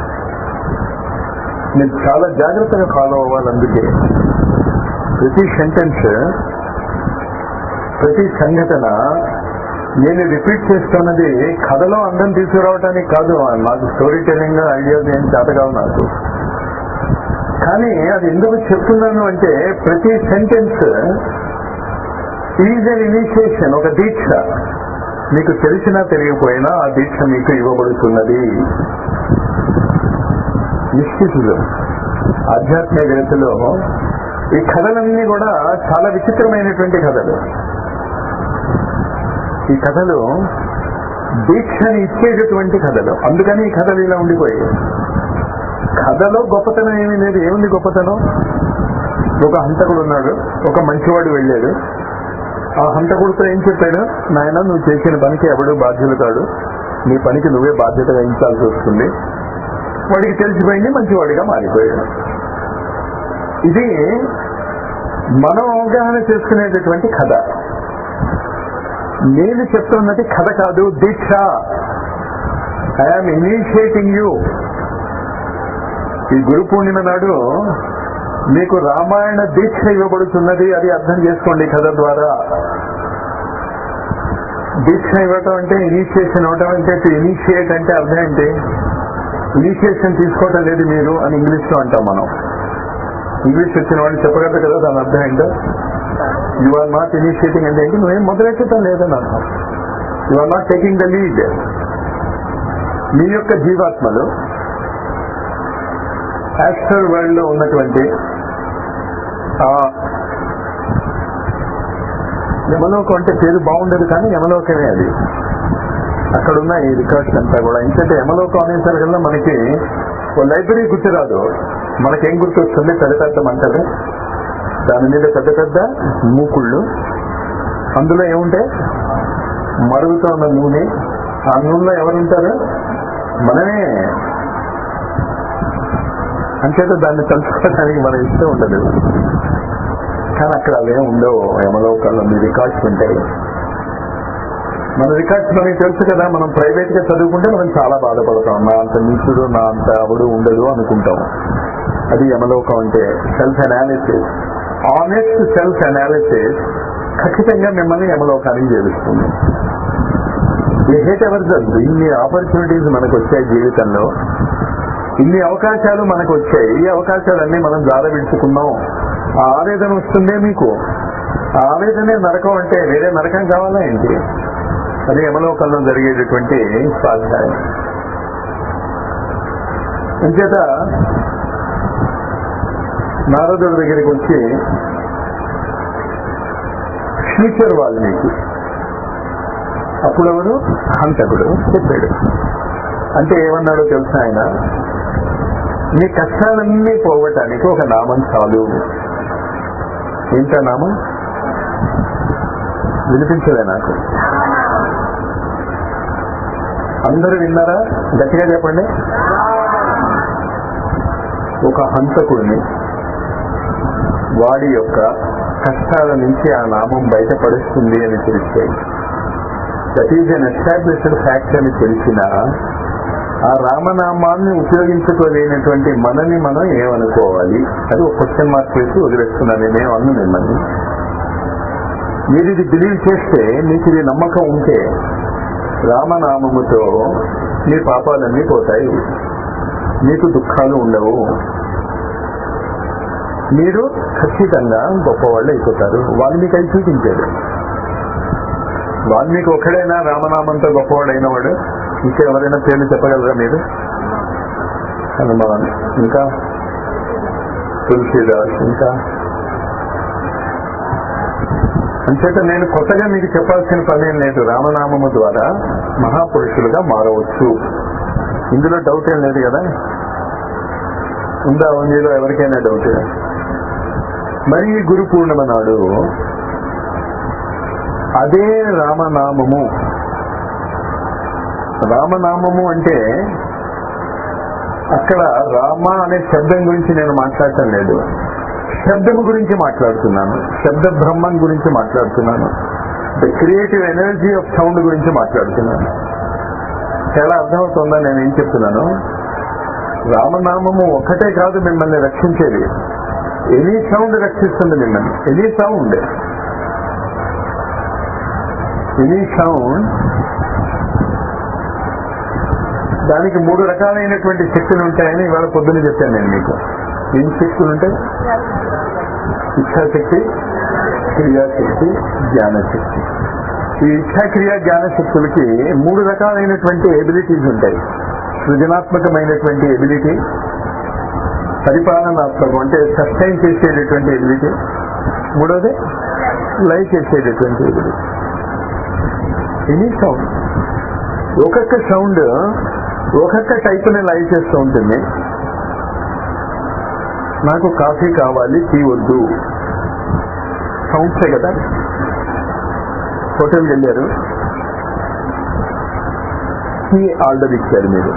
మీరు చాలా జాగ్రత్తగా ఫాలో అవ్వాలి అందుకే ప్రతి సెంటెన్స్ ప్రతి సంఘటన నేను రిపీట్ చేస్తున్నది కథలో అందం తీసుకురావటానికి కాదు నాకు స్టోరీ టెలింగ్ ఐడియాస్ ఏం చేత కావు నాకు కానీ అది ఎందుకు చెప్తున్నాను అంటే ప్రతి సెంటెన్స్ ఈజ్ అన్ ఇనిషియేషన్ ఒక దీక్ష మీకు తెలిసినా తెలియకపోయినా ఆ దీక్ష మీకు ఇవ్వబడుతున్నది నిశ్చితులు ఆధ్యాత్మికతలో ఈ కథలన్నీ కూడా చాలా విచిత్రమైనటువంటి కథలు ఈ కథలు దీక్షని ఇచ్చేటటువంటి కథలు అందుకని ఈ కథలు ఇలా ఉండిపోయాయి కథలో గొప్పతనం ఏమీ లేదు ఏముంది గొప్పతనం ఒక హంతకుడు ఉన్నాడు ఒక మంచివాడు వెళ్ళాడు ఆ హంతకుడితో ఏం చెప్పాడు నాయన నువ్వు చేసిన పనికి ఎవడు బాధ్యులు కాడు నీ పనికి నువ్వే బాధ్యత వహించాల్సి వస్తుంది వాడికి తెలిసిపోయింది మంచివాడిగా మారిపోయాడు ఇది మనం అవగాహన చేసుకునేటటువంటి కథ నేను చెప్తున్నది కథ కాదు దీక్ష ఐఎమ్ ఇనిషియేటింగ్ యూ ఈ గురు పూర్ణిమ నాడు మీకు రామాయణ దీక్ష ఇవ్వబడుతున్నది అది అర్థం చేసుకోండి కథ ద్వారా దీక్ష ఇవ్వటం అంటే ఇనిషియేషన్ అవటం అంటే ఇనిషియేట్ అంటే అర్థం ఏంటి ఇనిషియేషన్ తీసుకోవటం లేదు మీరు అని ఇంగ్లీష్ లో అంటాం మనం ఇంగ్లీష్ వచ్చిన వాళ్ళు చెప్పగలరు కదా దాని అర్థం ఏంటో యు ఆర్ నాట్ ఇనిషియేటింగ్ అంటే ఏంటి నువ్వేం మొదలెట్టడం లేదని అర్థం you are not taking the lead మీ యొక్క జీవాత్మలు యాస్ట్రల్ వరల్డ్ లో ఉన్నటువంటి ఆ యమలోకం అంటే పేరు బాగుండదు కానీ యమలోకమే అది అక్కడ ఉన్న ఈ రికార్డ్స్ అంతా కూడా ఎందుకంటే యమలోకం అనేసరికల్లా మనకి ఓ లైబ్రరీ గుర్తురాదు మనకేం గుర్తొస్తుంది పెద్ద పెద్ద మంటలు దాని మీద పెద్ద పెద్ద మూకుళ్ళు అందులో ఏముంటాయి మరుగుతూ ఉన్న నూనె ఆ నూనెలో ఎవరుంటారు మనమే అంచేత దాన్ని తలుచుకోవడానికి మన ఇష్టం ఉండదు కానీ అక్కడ అవేం ఉండవు యమలోకాల్లో మీ రికార్డ్స్ ఉంటాయి మన రికార్డ్స్ మనకి తెలుసు కదా మనం ప్రైవేట్ గా చదువుకుంటే మనం చాలా బాధపడతాం నా అంత నీచుడు నా అంత అవడు ఉండదు అనుకుంటాం అది యమలోకం అంటే self analysis honest self analysis ఖచ్చితంగా మిమ్మల్ని యమలోకానికి చేరుస్తుంది ఈ హేట్ ఎవర్ ఇన్ని ఆపర్చునిటీస్ మనకు వచ్చాయి జీవితంలో ఇన్ని అవకాశాలు మనకు వచ్చాయి ఈ అవకాశాలన్నీ మనం జార విడుచుకున్నాం ఆ ఆవేదన వస్తుందే మీకు ఆ ఆవేదనే నరకం అంటే వేరే నరకం కావాలా ఏంటి అది యమలోకంలో జరిగేటటువంటి స్వాధ్యాయం అంచేత నారదుడి దగ్గరికి వచ్చి ఫ్యూచర్ వాల్మీకి అప్పుడు ఎవరు హంతకుడు చెప్పాడు అంటే ఏమన్నాడో తెలుసా ఆయన మీ కష్టాలన్నీ పోవటానికి ఒక నామం చాలు ఏంటా నామం వినిపించలే నాకు అందరూ విన్నారా గట్టిగా చెప్పండి ఒక హంతకుడిని వాడి యొక్క కష్టాల నుంచి ఆ నామం బయటపడుస్తుంది అని తెలిస్తే that is an established fact అని తెలిసిన ఆ రామనామాన్ని ఉపయోగించుకోలేనటువంటి మనని మనం ఏమనుకోవాలి అది ఒక క్వశ్చన్ మార్క్ వేసి వదిలేస్తున్నాను నేనేం అన్ను మిమ్మల్ని మీరు ఇది బిలీవ్ చేస్తే మీకు ఇది నమ్మకం ఉంటే రామనామముతో మీ పాపాలన్నీ పోతాయి మీకు దుఃఖాలు ఉండవు మీరు ఖచ్చితంగా గొప్పవాళ్ళు అయిపోతారు వాల్మీకి అయి చూపించాడు వాల్మీకి ఒక్కడైనా రామనామంతో గొప్పవాడైన వాడు ఇంకా ఎవరైనా పేర్లు చెప్పగలరా మీరు హనుమాన్ ఇంకా తులసిదాస్ ఇంకా అంచేత నేను కొత్తగా మీకు చెప్పాల్సిన పని ఏం లేదు రామనామము ద్వారా మహాపురుషులుగా మారవచ్చు ఇందులో డౌట్ ఏం లేదు కదా ఉందా మీలో ఎవరికైనా డౌట్ మరి ఈ గురు పూర్ణిమ నాడు అదే రామనామము రామనామము అంటే అక్కడ రామ అనే శబ్దం గురించి నేను మాట్లాడటం లేదు శబ్దము గురించి మాట్లాడుతున్నాను శబ్ద బ్రహ్మం గురించి మాట్లాడుతున్నాను the creative energy of sound గురించి మాట్లాడుతున్నాను చాలా అర్థమవుతుందా నేను ఏం చెప్తున్నాను రామనామము ఒక్కటే కాదు మిమ్మల్ని రక్షించేది ఎనీ సౌండ్ రక్షిస్తుంది మిమ్మల్ని ఎనీ సౌండ్ ఎనీ సౌండ్ దానికి మూడు రకాలైనటువంటి శక్తులు ఉంటాయని ఇవాళ పొద్దున చెప్పాను నేను మీకు ఏం శక్తులు ఉంటాయి ఇచ్ఛాశక్తి క్రియాశక్తి జ్ఞానశక్తి ఈ ఇచ్ఛాక్రియ జ్ఞాన శక్తులకి మూడు రకాలైనటువంటి ఎబిలిటీస్ ఉంటాయి సృజనాత్మకమైనటువంటి ఎబిలిటీ పరిపాలనాత్మకం అంటే సస్టైన్ చేసేటటువంటి ఎబిలిటీ మూడోది లైవ్ చేసేటటువంటి ఎబిలిటీ ఎనీ సౌండ్ ఒక్కొక్క సౌండ్ ఒక్కొక్క టైప్ని లైవ్ చేస్తూ ఉంటుంది నాకు కాఫీ కావాలి టీ వద్దు సౌండ్సే కదా హోటల్కి వెళ్ళారు టీ ఆర్డర్ ఇచ్చారు మీరు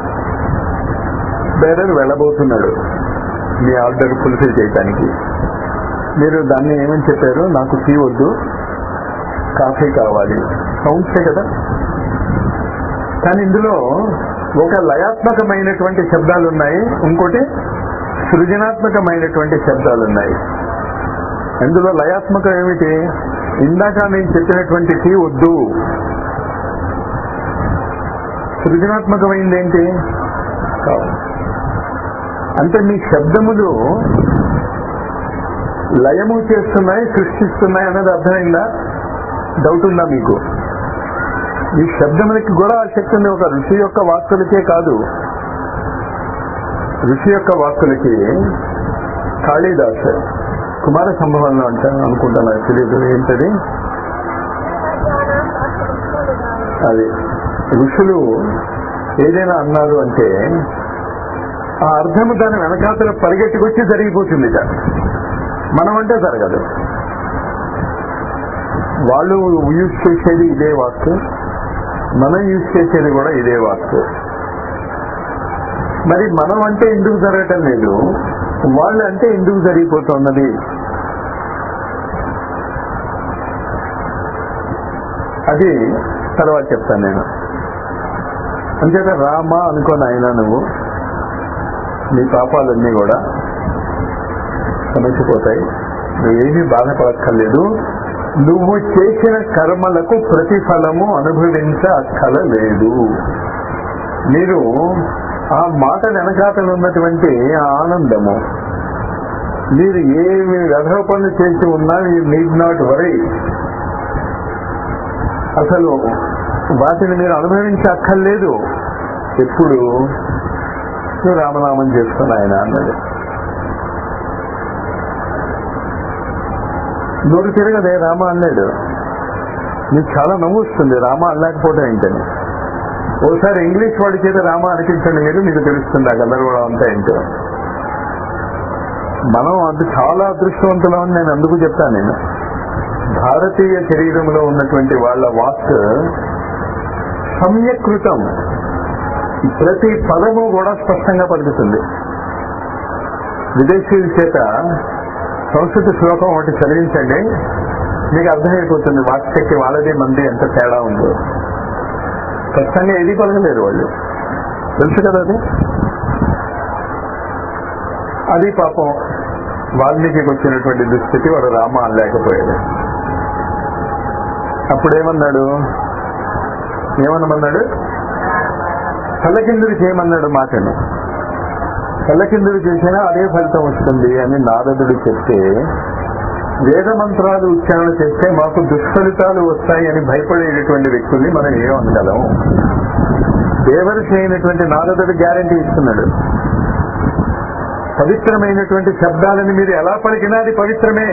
బేరర్ వెళ్ళబోతున్నాడు మీ ఆర్డర్ ఫుల్ఫిల్ చేయడానికి మీరు దాన్ని ఏమని చెప్పారు నాకు టీ వద్దు కాఫీ కావాలి సౌండ్సే కదా కానీ ఇందులో ఒక లయాత్మకమైనటువంటి శబ్దాలు ఉన్నాయి ఇంకోటి సృజనాత్మకమైనటువంటి శబ్దాలు ఉన్నాయి ఇందులో లయాత్మకం ఏమిటి ఇందాక నేను చెప్పినటువంటి టీ వద్దు సృజనాత్మకమైంది ఏంటి కాదు. అంటే మీ శబ్దములు లయము చేస్తున్నాయి సృష్టిస్తున్నాయి అనేది అర్థమైందా డౌట్ ఉందా మీకు ఈ శబ్దములకి కూడా ఆ శక్తి ఉంది ఒక ఋషి యొక్క వాక్కులకే కాదు ఋషి యొక్క వాక్కులకి కాళీదాస్ కుమార సంభవంలో అంటాను అనుకుంటాను నాకు తెలియదు ఏంటది అది ఋషులు ఏదైనా అన్నారు అంటే ఆ అర్థము దాని వెనకాతల పరిగెట్టుకొచ్చి జరిగిపోతుంది ఇక మనం అంటే జరగదు వాళ్ళు యూజ్ చేసేది ఇదే వాస్తు మనం యూజ్ చేసేది కూడా ఇదే వాస్తు మరి మనం అంటే ఎందుకు జరగటం లేదు వాళ్ళు అంటే ఎందుకు జరిగిపోతున్నది అది తర్వాత చెప్తాను నేను అంచేత రామ అనుకోని ఆయన నువ్వు నీ పాపాలన్నీ కూడా సమసిపోతాయి నువ్వేమీ బాధపడక్కర్లేదు నువ్వు చేసిన కర్మలకు ప్రతిఫలము అనుభవించ అక్కరలేదు మీరు ఆ మాట వెనకాతలు ఉన్నటువంటి ఆ ఆనందము మీరు ఏమి వ్యధ పనులు చేసి ఉన్నా యూ నీడ్ నాట్ వరీ అసలు వాటిని మీరు అనుభవించ అక్కర్లేదు ఎప్పుడు నువ్వు రామనామం చేసుకుని ఆయన అన్నది నోరు తిరగదే రామ అన్నాడు నీకు చాలా నవ్వు వస్తుంది రామ అనలేకపోవడం ఏంటని ఓసారి ఇంగ్లీష్ వాడి చేత రామ అనిపించండి మీరు మీకు తెలుస్తుంది ఆ గందరగోళం అంతా ఏంటో మనం అది చాలా అదృష్టవంతులం అని నేను అందుకు చెప్తాను నేను భారతీయ శరీరంలో ఉన్నటువంటి వాళ్ళ వాక్ సమ్యకృతం ప్రతి పదము కూడా స్పష్టంగా పలుకుతుంది విదేశీయుల చేత సంస్కృత శ్లోకం ఒకటి చదివించండి మీకు అర్థమైపోతుంది వాక్యకి వాళ్ళది మంది ఎంత తేడా ఉందో స్పష్టంగా ఏది పలకలేరు వాళ్ళు తెలుసు కదా అది అది పాపం వాల్మీకి వచ్చినటువంటి దుస్థితి వాడు రామ అనలేకపోయాడు అప్పుడేమన్నాడు ఏమన్నాడు తలకిందులు చేయమన్నాడు మాటను తలకిందులు చేసినా అదే ఫలితం వస్తుంది అని నారదుడు చెప్తే వేద మంత్రాలు ఉచ్చారణ చేస్తే మాకు దుష్ఫలితాలు వస్తాయి అని భయపడేటటువంటి వ్యక్తుల్ని మనం ఏమనగలం దేవరిషి అయినటువంటి నారదుడు గ్యారంటీ ఇస్తున్నాడు పవిత్రమైనటువంటి శబ్దాలని మీరు ఎలా పలికినా అది పవిత్రమే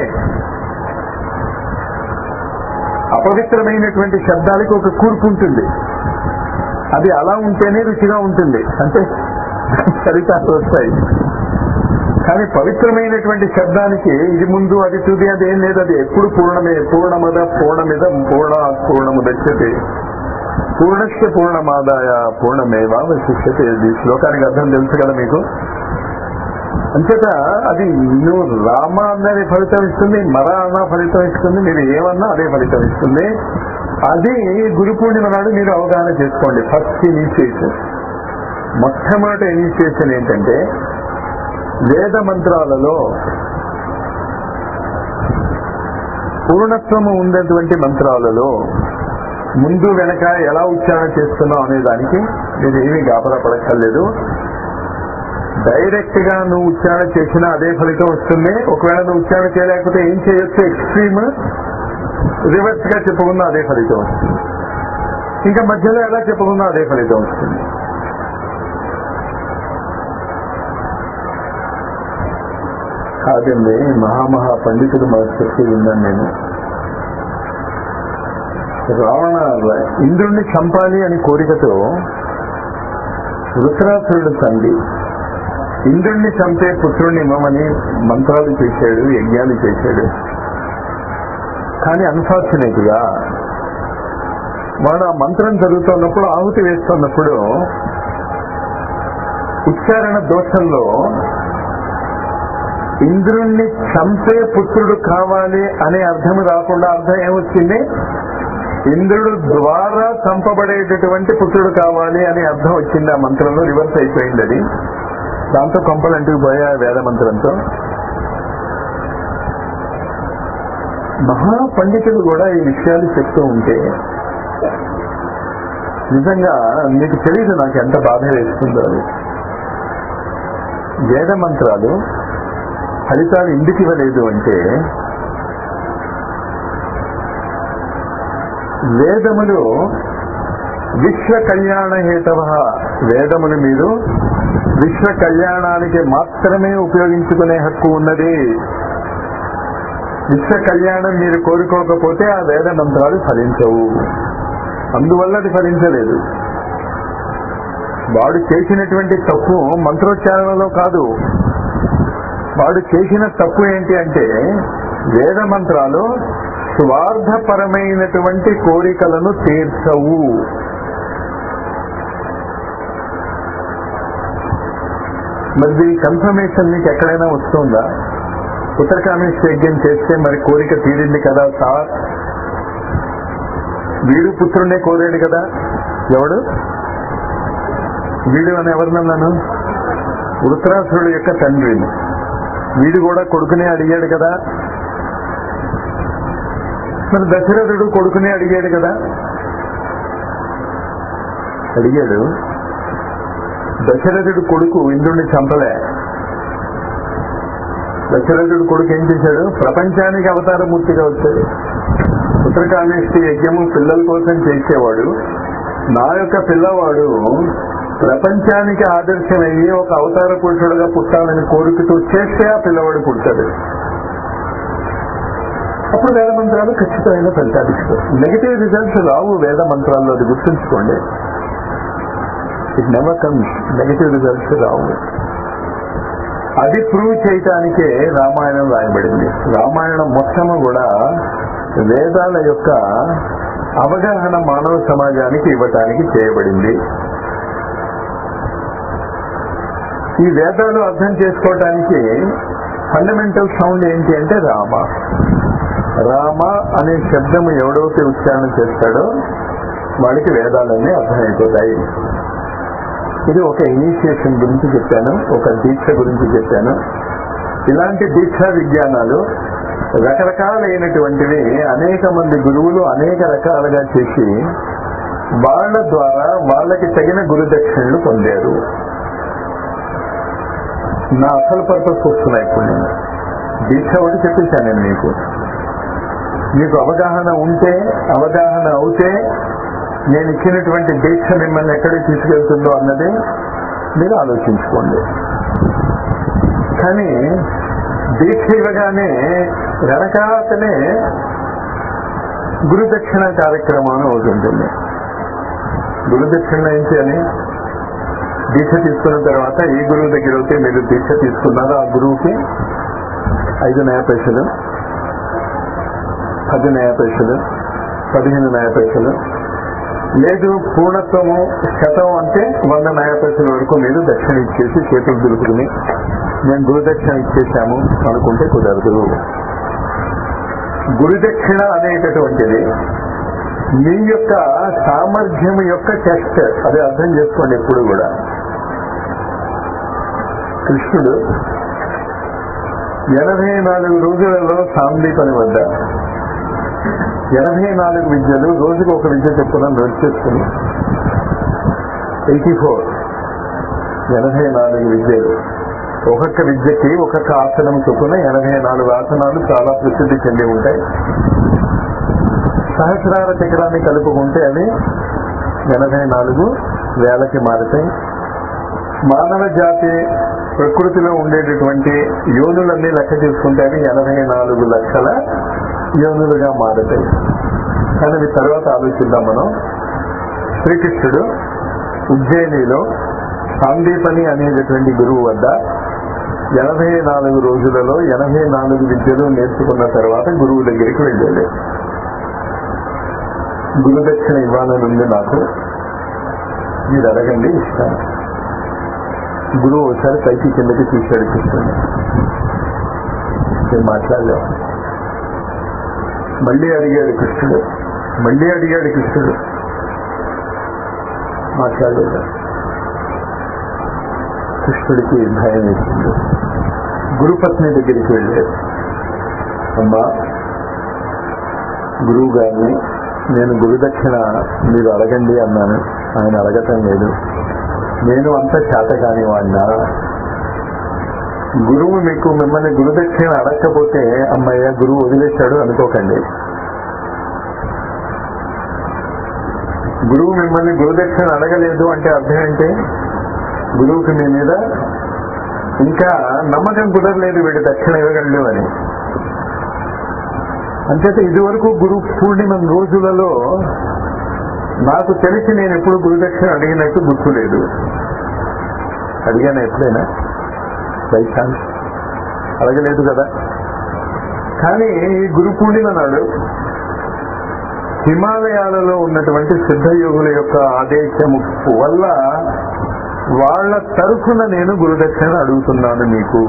అపవిత్రమైనటువంటి శబ్దాలకి ఒక కూర్పు ఉంటుంది అది అలా ఉంటేనే రుచిగా ఉంటుంది అంటే ఫలితాలు వస్తాయి కానీ పవిత్రమైనటువంటి శబ్దానికి ఇది ముందు అది తుది అది ఏం లేదు అది ఎప్పుడు పూర్ణమే పూర్ణమద పూర్ణమిద పూర్ణ పూర్ణముదచ్చతే పూర్ణశ్చ పూర్ణమాదాయ పూర్ణమేవా శిష్యతే ఈ శ్లోకానికి అర్థం తెలుసు కదా మీకు అంచేత అది నువ్వు రామ అన్నది ఫలితం ఇస్తుంది మర అన్న ఫలితం ఇస్తుంది మీరు ఏమన్నా అదే ఫలితం ఇస్తుంది అది గురు పూర్ణిమ నాడు మీరు అవగాహన చేసుకోండి ఫస్ట్ ఇనిషియేషన్ మొట్టమొదటి ఇనిషియేషన్ ఏంటంటే వేద మంత్రాలలో పూర్ణత్వము ఉన్నటువంటి మంత్రాలలో ముందు వెనక ఎలా ఉచ్చారణ చేస్తున్నావు అనే దానికి మీరు ఏమీ గాపరా పడక్కర్లేదు డైరెక్ట్ గా నువ్వు ఉచ్చారణ చేసినా అదే ఫలితం వస్తుంది ఒకవేళ నువ్వు ఉచ్చారణ చేయలేకపోతే ఏం చేయొచ్చు ఎక్స్ట్రీమ్ రివర్స్ గా చెప్పుకున్నా అదే ఫలితం వస్తుంది ఇంకా మధ్యలో ఎలా చెప్పుకున్నా అదే ఫలితం వస్తుంది కాదండి మహామహా పండితుడు మనకు చెప్పి విన్నాను నేను రావణ ఇంద్రుణ్ణి చంపాలి అని కోరికతో వృత్రాసురుడు తండ్రి ఇంద్రుణ్ణి చంపే పుత్రుణ్ణి ఇవ్వమని మంత్రాలు చేశాడు యజ్ఞాలు చేశాడు కానీ అన్ఫార్చునేట్ గా వాడు ఆ మంత్రం జరుగుతున్నప్పుడు ఆహుతి వేస్తున్నప్పుడు ఉచ్చారణ దోషంలో ఇంద్రుణ్ణి చంపే పుత్రుడు కావాలి అనే అర్థం రాకుండా అర్థం ఏమొచ్చింది ఇంద్రుడు ద్వారా చంపబడేటటువంటి పుత్రుడు కావాలి అనే అర్థం వచ్చింది ఆ మంత్రంలో రివర్స్ అయిపోయింది అది దాంతో కొంపలంటికి పోయా వేద మంత్రంతో మహా పండితులు కూడా ఈ విషయాలు చెప్తూ ఉంటే నిజంగా మీకు తెలియదు నాకు ఎంత బాధ వేస్తుందో అది వేద మంత్రాలు ఫలితాలు ఎందుకు ఇవ్వలేదు అంటే వేదములు విశ్వ కళ్యాణ హేతవ వేదములు మీరు విశ్వ కళ్యాణానికి మాత్రమే ఉపయోగించుకునే హక్కు ఉన్నది విశ్వ కళ్యాణం మీరు కోరుకోకపోతే ఆ వేద మంత్రాలు ఫలించవు అందువల్ల అది ఫలించలేదు వాడు చేసినటువంటి తప్పు మంత్రోచ్చారణలో కాదు వాడు చేసిన తప్పు ఏంటి అంటే వేద మంత్రాలు స్వార్థపరమైనటువంటి కోరికలను తీర్చవు మరి దీని కన్ఫర్మేషన్ మీకు ఎక్కడైనా వస్తుందా ఉత్తరకామేశ్వర యజ్ఞం చేస్తే మరి కోరిక తీరింది కదా సార్ వీడు పుత్రుడే కోరాడు కదా ఎవడు వీడు అని ఎవరినన్నాను వృత్రాసురుడు యొక్క తండ్రిని వీడు కూడా కొడుకునే అడిగాడు కదా మరి దశరథుడు కొడుకునే అడిగాడు కదా అడిగాడు దశరథుడు కొడుకు ఇంద్రుడిని చంపలే దశరథుడు కొడుకు ఏం చేశాడు ప్రపంచానికి అవతారమూర్తిగా వచ్చాడు ఉత్తరకామేష్టి యజ్ఞము పిల్లల కోసం చేసేవాడు నా యొక్క పిల్లవాడు ప్రపంచానికి ఆదర్శమయ్యి ఒక అవతార పురుషుడుగా పుట్టాలని కోరికతో చేస్తే ఆ పిల్లవాడు పుడతాడు అప్పుడు వేద మంత్రాలు ఖచ్చితమైన ఫలితాలు ఇస్తాయి నెగిటివ్ రిజల్ట్స్ రావు వేద మంత్రాల్లో అది గుర్తుంచుకోండి it never comes negative results రావు అది ప్రూవ్ చేయటానికే రామాయణం రాయబడింది రామాయణం మొత్తము కూడా వేదాల యొక్క అవగాహన మానవ సమాజానికి ఇవ్వటానికి చేయబడింది ఈ వేదాలు అర్థం చేసుకోవటానికి ఫండమెంటల్ సౌండ్ ఏంటి అంటే రామ రామ అనే శబ్దము ఎవడైతే ఉచ్చారణ చేస్తాడో వాడికి వేదాలన్నీ అర్థమైపోతాయి ఇది ఒక ఇనిషియేషన్ గురించి చెప్పాను ఒక దీక్ష గురించి చెప్పాను ఇలాంటి దీక్షా విజ్ఞానాలు రకరకాలైనటువంటివి అనేక మంది గురువులు అనేక రకాలుగా చేసి వాళ్ళ ద్వారా వాళ్ళకి తగిన గురుదక్షిణలు పొందారు నా అసలు పర్పస్ వస్తున్నాయి ఇప్పుడు నేను దీక్ష ఒకటి చెప్పించాను నేను మీకు మీకు అవగాహన ఉంటే అవగాహన అవుతే నేను ఇచ్చినటువంటి దీక్ష మిమ్మల్ని ఎక్కడికి తీసుకెళ్తుందో అన్నది మీరు ఆలోచించుకోండి కానీ దీక్ష ఇవ్వగానే వెనకాతనే గురుదక్షిణ కార్యక్రమం ఒకటి ఉంటుంది గురుదక్షిణ ఏం చేయాలి దీక్ష తీసుకున్న తర్వాత ఏ గురువు దగ్గర అయితే మీరు దీక్ష తీసుకున్నారో ఆ గురువుకి ఐదు నయ పైసలు పది నయ పైసలు పదిహేను నయ పైసలు లేదు పూర్ణత్వము శతం అంటే వంద నయ పైసల వరకు మీరు దక్షిణ ఇచ్చేసి చేతులు దులుపుకుని మేము గురుదక్షిణ ఇచ్చేసాము అనుకుంటే కుదరదు గురుదక్షిణ అనేటటువంటిది మీ యొక్క సామర్థ్యం యొక్క టెస్ట్ అది అర్థం చేసుకోండి ఎప్పుడు కూడా కృష్ణుడు ఎనభై నాలుగు రోజులలో సాందీపని వద్ద ఎనభై నాలుగు విద్యలు రోజుకు ఒక విద్య చెప్పున నడిచేసుకుని ఎయిటీ ఫోర్ ఎనభై నాలుగు విద్యలు ఒక్కొక్క విద్యకి ఒక్కొక్క ఆసనం చొప్పున ఎనభై నాలుగు ఆసనాలు చాలా ప్రసిద్ధి చెంది ఉంటాయి సహస్రార చక్రాన్ని కలుపుకుంటే అవి ఎనభై నాలుగు వేలకి మారుతాయి మానవ జాతి ప్రకృతిలో ఉండేటటువంటి యోనులన్నీ లెక్క తీసుకుంటే అవి ఎనభై నాలుగు లక్షల యోనులుగా మారుతాయి కానీ అవి తర్వాత ఆలోచిద్దాం మనం శ్రీకృష్ణుడు ఉజ్జయినిలో సాందీపని అనేటటువంటి గురువు వద్ద ఎనభై నాలుగు రోజులలో ఎనభై నాలుగు విద్యలు నేర్చుకున్న తర్వాత గురువు దగ్గరికి వెళ్ళాడు గురుదక్షిణ ఇవ్వాలనుంది నాకు మీరు అడగండి ఇస్తాను గురువు ఒకసారి పైకి కిందకి తీశాడు కృష్ణుని నేను మాట్లాడలేవు మళ్ళీ అడిగాడు కృష్ణుడు మళ్ళీ అడిగాడు కృష్ణుడు మాట్లాడలేదు కృష్ణుడికి భయం వేసింది గురుపత్ని దగ్గరికి వెళ్ళాడు అమ్మా గురువు గారిని నేను గురుదక్షిణ మీరు అడగండి అన్నాను ఆయన అడగటం లేదు నేను అంత చేత కాని వాడినా గురువు మీకు మిమ్మల్ని గురుదక్షిణ అడగకపోతే అమ్మయ్య గురువు వదిలేశాడు అనుకోకండి గురువు మిమ్మల్ని గురుదక్షిణ అడగలేదు అంటే అర్థం ఏంటి గురువుకి మీ మీద ఇంకా నమ్మకం కుదరలేదు వీడు దక్షిణ ఇవ్వగలడు అని అంచేత ఇదివరకు గురు పూర్ణిమ రోజులలో నాకు తెలిసి నేను ఎప్పుడు గురుదక్షిణ అడిగినట్టు గుర్తులేదు అడిగాను ఎప్పుడైనా బై ఛాన్స్ అడగలేదు కదా కానీ ఈ గురు పూర్ణిమ నాడు హిమాలయాలలో ఉన్నటువంటి సిద్ధయోగుల యొక్క ఆదేశము వల్ల వాళ్ళ తరఫున నేను గురుదక్షిణ అడుగుతున్నాను మీకు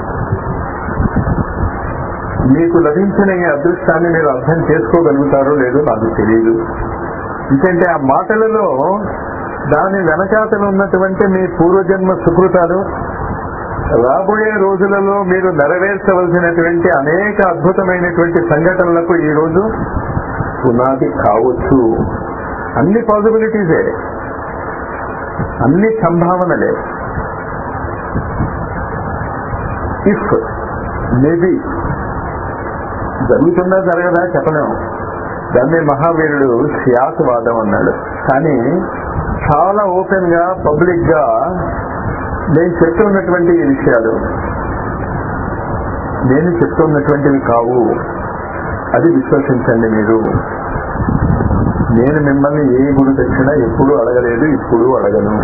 మీకు లభించిన ఈ అదృష్టాన్ని మీరు అర్థం చేసుకోగలుగుతారో లేదో నాకు తెలియదు ఎందుకంటే ఆ మాటలలో దాని వెనకాతలు ఉన్నటువంటి మీ పూర్వజన్మ సుకృతాలు రాబోయే రోజులలో మీరు నెరవేర్చవలసినటువంటి అనేక అద్భుతమైనటువంటి సంఘటనలకు ఈ రోజు పునాది కావచ్చు అన్ని పాసిబిలిటీసే అన్ని సంభావనలే ఇఫ్ మేబీ జరుగుతుందా జరగదా చెప్పలేం దాన్ని మహావీరుడు వాదం అన్నాడు కానీ చాలా ఓపెన్ గా పబ్లిక్ గా నేను చెప్తున్నటువంటి ఈ విషయాలు నేను చెప్తున్నటువంటివి కావు అది విశ్వసించండి మీరు నేను మిమ్మల్ని ఏ గురు దక్షిణ ఎప్పుడు అడగలేదు ఇప్పుడు అడగను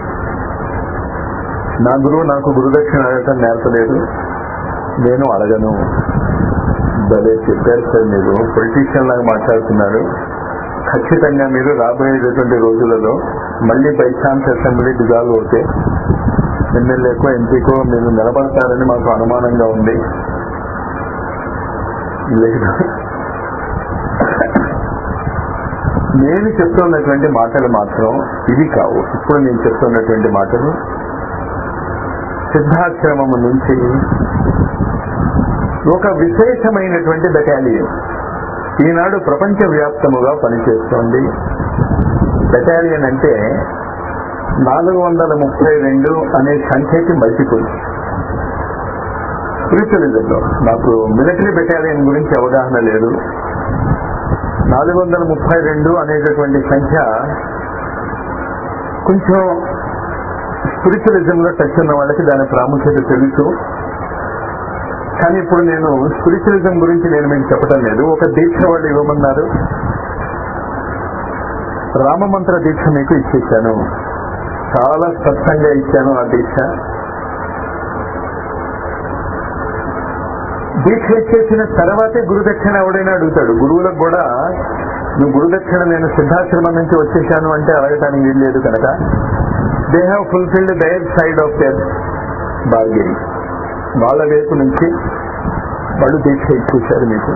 నా గురువు నాకు గురుదక్షిణ అడగటం నేర్పలేదు నేను అడగను భలే చెప్పారు సార్ మీరు పొలిటీషియన్ లాగా మాట్లాడుతున్నారు ఖచ్చితంగా మీరు రాబోయేటటువంటి రోజులలో మళ్ళీ బై ఛాన్స్ అసెంబ్లీ డిజాల్వ్ అవుతే ఎమ్మెల్యేకో ఎంపీకో మీరు నిలబడతారని మాకు అనుమానంగా ఉంది లేదు నేను చెప్తున్నటువంటి మాటలు మాత్రం ఇవి కావు ఇప్పుడు నేను చెప్తున్నటువంటి మాటలు సిద్ధాశ్రమము నుంచి ఒక విశేషమైనటువంటి బెటాలియన్ ఈనాడు ప్రపంచ వ్యాప్తముగా పనిచేస్తోంది బెటాలియన్ అంటే నాలుగు వందల ముప్పై రెండు అనే సంఖ్యకి మల్టిపుల్ స్పిరిచువలిజంలో నాకు మిలిటరీ బెటాలియన్ గురించి అవగాహన లేదు నాలుగు వందల ముప్పై రెండు అనేటటువంటి సంఖ్య కొంచెం స్పిరిచువలిజంలో టచ్ ఉన్న వాళ్ళకి దాని ప్రాముఖ్యత తెలుసు కానీ ఇప్పుడు నేను స్పిరిచువలిజం గురించి నేను మీకు చెప్పడం లేదు ఒక దీక్ష వాళ్ళు ఇవ్వమన్నారు రామమంత్ర దీక్ష మీకు ఇచ్చేసాను చాలా స్పష్టంగా ఇచ్చాను ఆ దీక్ష దీక్ష ఇచ్చేసిన తర్వాతే గురుదక్షిణ ఎవడైనా అడుగుతాడు గురువులకు కూడా నువ్వు గురుదక్షిణ నేను సిద్ధాశ్రమం నుంచి వచ్చేసాను అంటే అడగటానికి వీలు లేదు కనుక they have fulfilled their side of their bargaining వాళ్ళ వైపు నుంచి వాళ్ళు దీక్ష ఇచ్చేశారు మీకు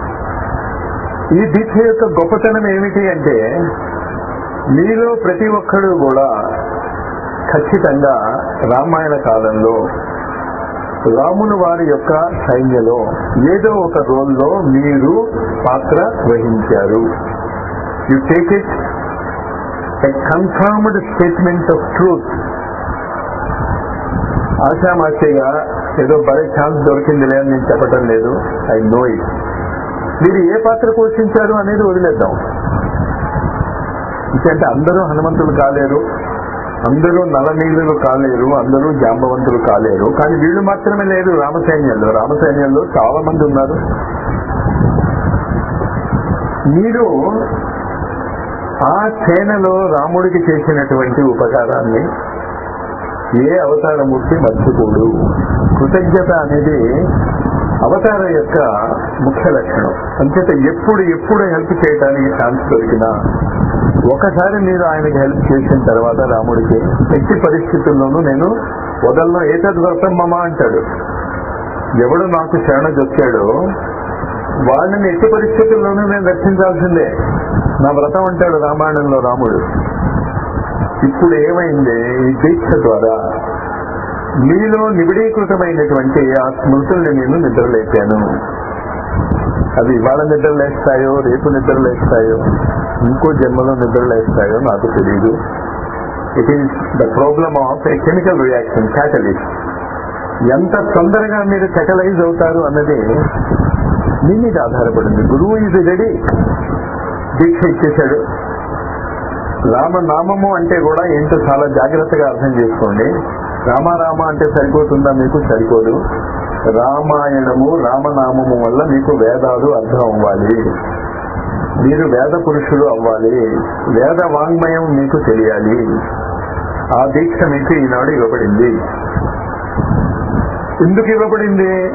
ఈ దీక్ష యొక్క గొప్పతనం ఏమిటి అంటే మీలో ప్రతి ఒక్కడు కూడా ఖచ్చితంగా రామాయణ కాలంలో రాముని వారి యొక్క సైన్యలో ఏదో ఒక రోల్లో మీరు పాత్ర వహించారు you take it a confirmed statement of truth ఆశామాషిగా ఏదో బరే ఛాన్స్ దొరికిందిలే అని నేను చెప్పటం లేదు ఐ నో ఇట్ మీరు ఏ పాత్ర పోషించారు అనేది వదిలేద్దాం ఎందుకంటే అందరూ హనుమంతులు కాలేరు అందరూ నలనీళ్ళు కాలేరు అందరూ జాంబవంతులు కాలేరు కానీ వీళ్ళు మాత్రమే లేరు రామసైన్యంలో రామసైన్యంలో చాలా మంది ఉన్నారు మీరు ఆ సేనలో రాముడికి చేసినటువంటి ఉపకారాన్ని ఏ అవతారమూర్తి మర్చిపోడు కృతజ్ఞత అనేది అవతార యొక్క ముఖ్య లక్షణం అంచేత ఎప్పుడు ఎప్పుడు హెల్ప్ చేయడానికి ఛాన్స్ దొరికినా ఒకసారి మీరు ఆయనకి హెల్ప్ చేసిన తర్వాత రాముడికి ఎట్టి పరిస్థితుల్లోనూ నేను వదల్లో ఏతద్ వ్రతం మమ అంటాడు ఎవడు నాకు శరణ వచ్చాడో వాళ్ళని ఎట్టి పరిస్థితుల్లోనూ నేను రక్షించాల్సిందే నా వ్రతం అంటాడు రామాయణంలో రాముడు ఇప్పుడు ఏమైంది ఈ దీక్ష ద్వారా మీలో నిబిడీకృతమైనటువంటి ఆ స్మృతుల్ని నేను నిద్రలేపాను అవి ఇవాళ నిద్రలేస్తాయో రేపు నిద్రలేస్తాయో ఇంకో జన్మలో నిద్రలేస్తాయో నాకు తెలియదు it is the problem of a chemical reaction catalyst ఎంత తొందరగా మీరు కెటలైజ్ అవుతారు అన్నది మీ మీద ఆధారపడింది గురువు ఈజ్ రెడీ దీక్ష ఇచ్చేశాడు రామనామము అంటే కూడా ఏంటో చాలా జాగ్రత్తగా అర్థం చేసుకోండి రామారామ అంటే సరిపోతుందా మీకు సరిపోదు రామాయణము రామనామము వల్ల మీకు వేదాలు అర్థం అవ్వాలి మీరు వేద పురుషులు అవ్వాలి వేద వాంగ్మయం మీకు తెలియాలి ఆ దీక్ష మీకు ఈనాడు ఇవ్వబడింది ఎందుకు ఇవ్వబడింది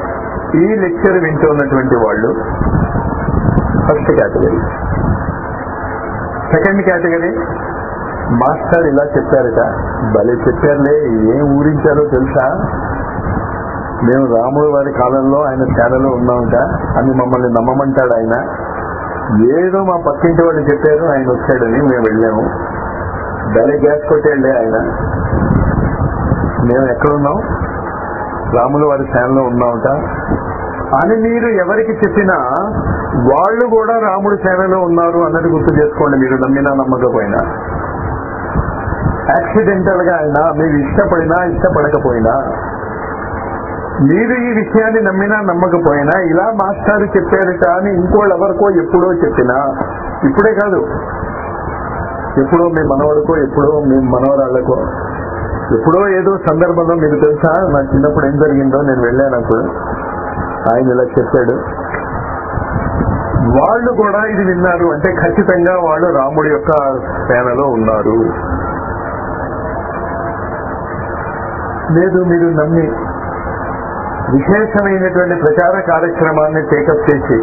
ఈ లెక్చర్ వింటున్నటువంటి వాళ్ళు first category second category master ఇలా చెప్పారట భలే చెప్పారులే ఏం ఊరించారో తెలుసా మేము రాముడు వారి కాలంలో ఆయన సేనలో ఉన్నామట అని మమ్మల్ని నమ్మమంటాడు ఆయన ఏదో మా పక్కింటి వాళ్ళు చెప్పారు ఆయన వచ్చాడని మేము వెళ్ళాము భలే గ్యాస్ కొట్టాడులే ఆయన మేము ఎక్కడున్నాం రాముల వారి సేనలో ఉన్నామట అని మీరు ఎవరికి చెప్పినా వాళ్ళు కూడా రాముడి సేనలో ఉన్నారు అన్నది గుర్తు చేసుకోండి మీరు నమ్మినా నమ్మకపోయినా యాక్సిడెంటల్ గా అయినా మీరు ఇష్టపడినా ఇష్టపడకపోయినా మీరు ఈ విషయాన్ని నమ్మినా నమ్మకపోయినా ఇలా మాస్టర్ చెప్పారు కానీ ఇంకోళ్ళు ఎవరికో ఎప్పుడో చెప్పినా ఇప్పుడే కాదు ఎప్పుడో మీ మనవాడికో ఎప్పుడో మీ మనవరాళ్ళకో ఎప్పుడో ఏదో సందర్భంలో మీకు తెలుసా నా చిన్నప్పుడు ఏం జరిగిందో నేను వెళ్ళాను అప్పుడు ఆయన ఇలా చెప్పాడు వాళ్ళు కూడా ఇది విన్నారు అంటే ఖచ్చితంగా వాళ్ళు రాముడి యొక్క సేనలో ఉన్నారు లేదు మీరు నమ్మి విశేషమైనటువంటి ప్రచార కార్యక్రమాన్ని టేకప్ చేసి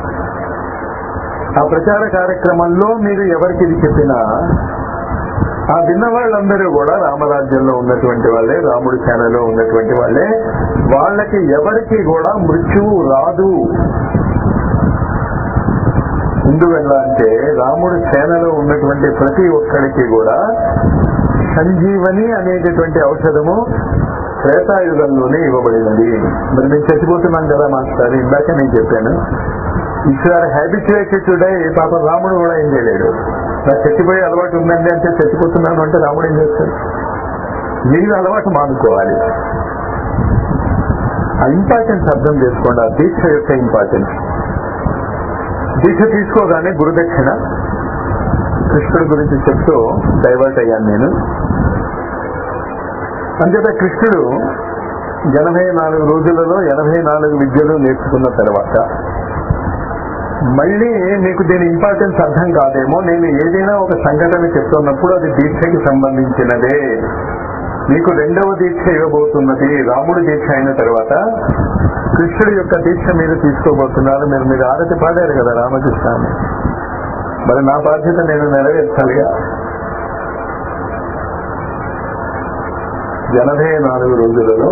ఆ ప్రచార కార్యక్రమంలో మీరు ఎవరికి ఇది చెప్పినా ఆ విన్న వాళ్ళందరూ కూడా రామరాజ్యంలో ఉన్నటువంటి వాళ్ళే రాముడి సేనలో ఉన్నటువంటి వాళ్ళే వాళ్ళకి ఎవరికి కూడా మృత్యువు రాదు ఎందువల్ల అంటే రాముడి సేనలో ఉన్నటువంటి ప్రతి ఒక్కరికి కూడా సంజీవని అనేటటువంటి ఔషధము త్రేతాయుగంలోనే ఇవ్వబడినది మరి నేను చచ్చిపోతున్నాను కదా మాస్టర్ ఇందాక నేను చెప్పాను ఈశ్వర్ హ్యాబిచుయేటెడ్ టుడే పాప రాముడు కూడా ఏం చేయలేడు నాకు చచ్చిపోయే అలవాటు ఉందండి అంటే చచ్చిపోతున్నాను అంటే రాముడు ఏం చేస్తాడు మీరు అలవాటు మానుకోవాలి ఆ ఇంపార్టెన్స్ అర్థం చేసుకోండి ఆ దీక్ష యొక్క ఇంపార్టెన్స్ దీక్ష తీసుకోగానే గురుదక్షిణ కృష్ణుడి గురించి చెప్తూ డైవర్ట్ అయ్యాను నేను అంచేత కృష్ణుడు ఎనభై నాలుగు రోజులలో ఎనభై నాలుగు విద్యలు నేర్చుకున్న తర్వాత మళ్ళీ మీకు దీని ఇంపార్టెన్స్ అర్థం కాదేమో నేను ఏదైనా ఒక సంఘటన చెప్తున్నప్పుడు అది దీక్షకి సంబంధించినదే మీకు రెండవ దీక్ష ఇవ్వబోతున్నది రాముడు దీక్ష అయిన తర్వాత కృష్ణుడి యొక్క దీక్ష మీరు తీసుకోబోతున్నారు మీరు మీరు ఆరతి పాడారు కదా రామకృష్ణ అని. మరి నా బాధ్యత నేను నెరవేర్చాలిగా ఎనభై నాలుగు రోజులలో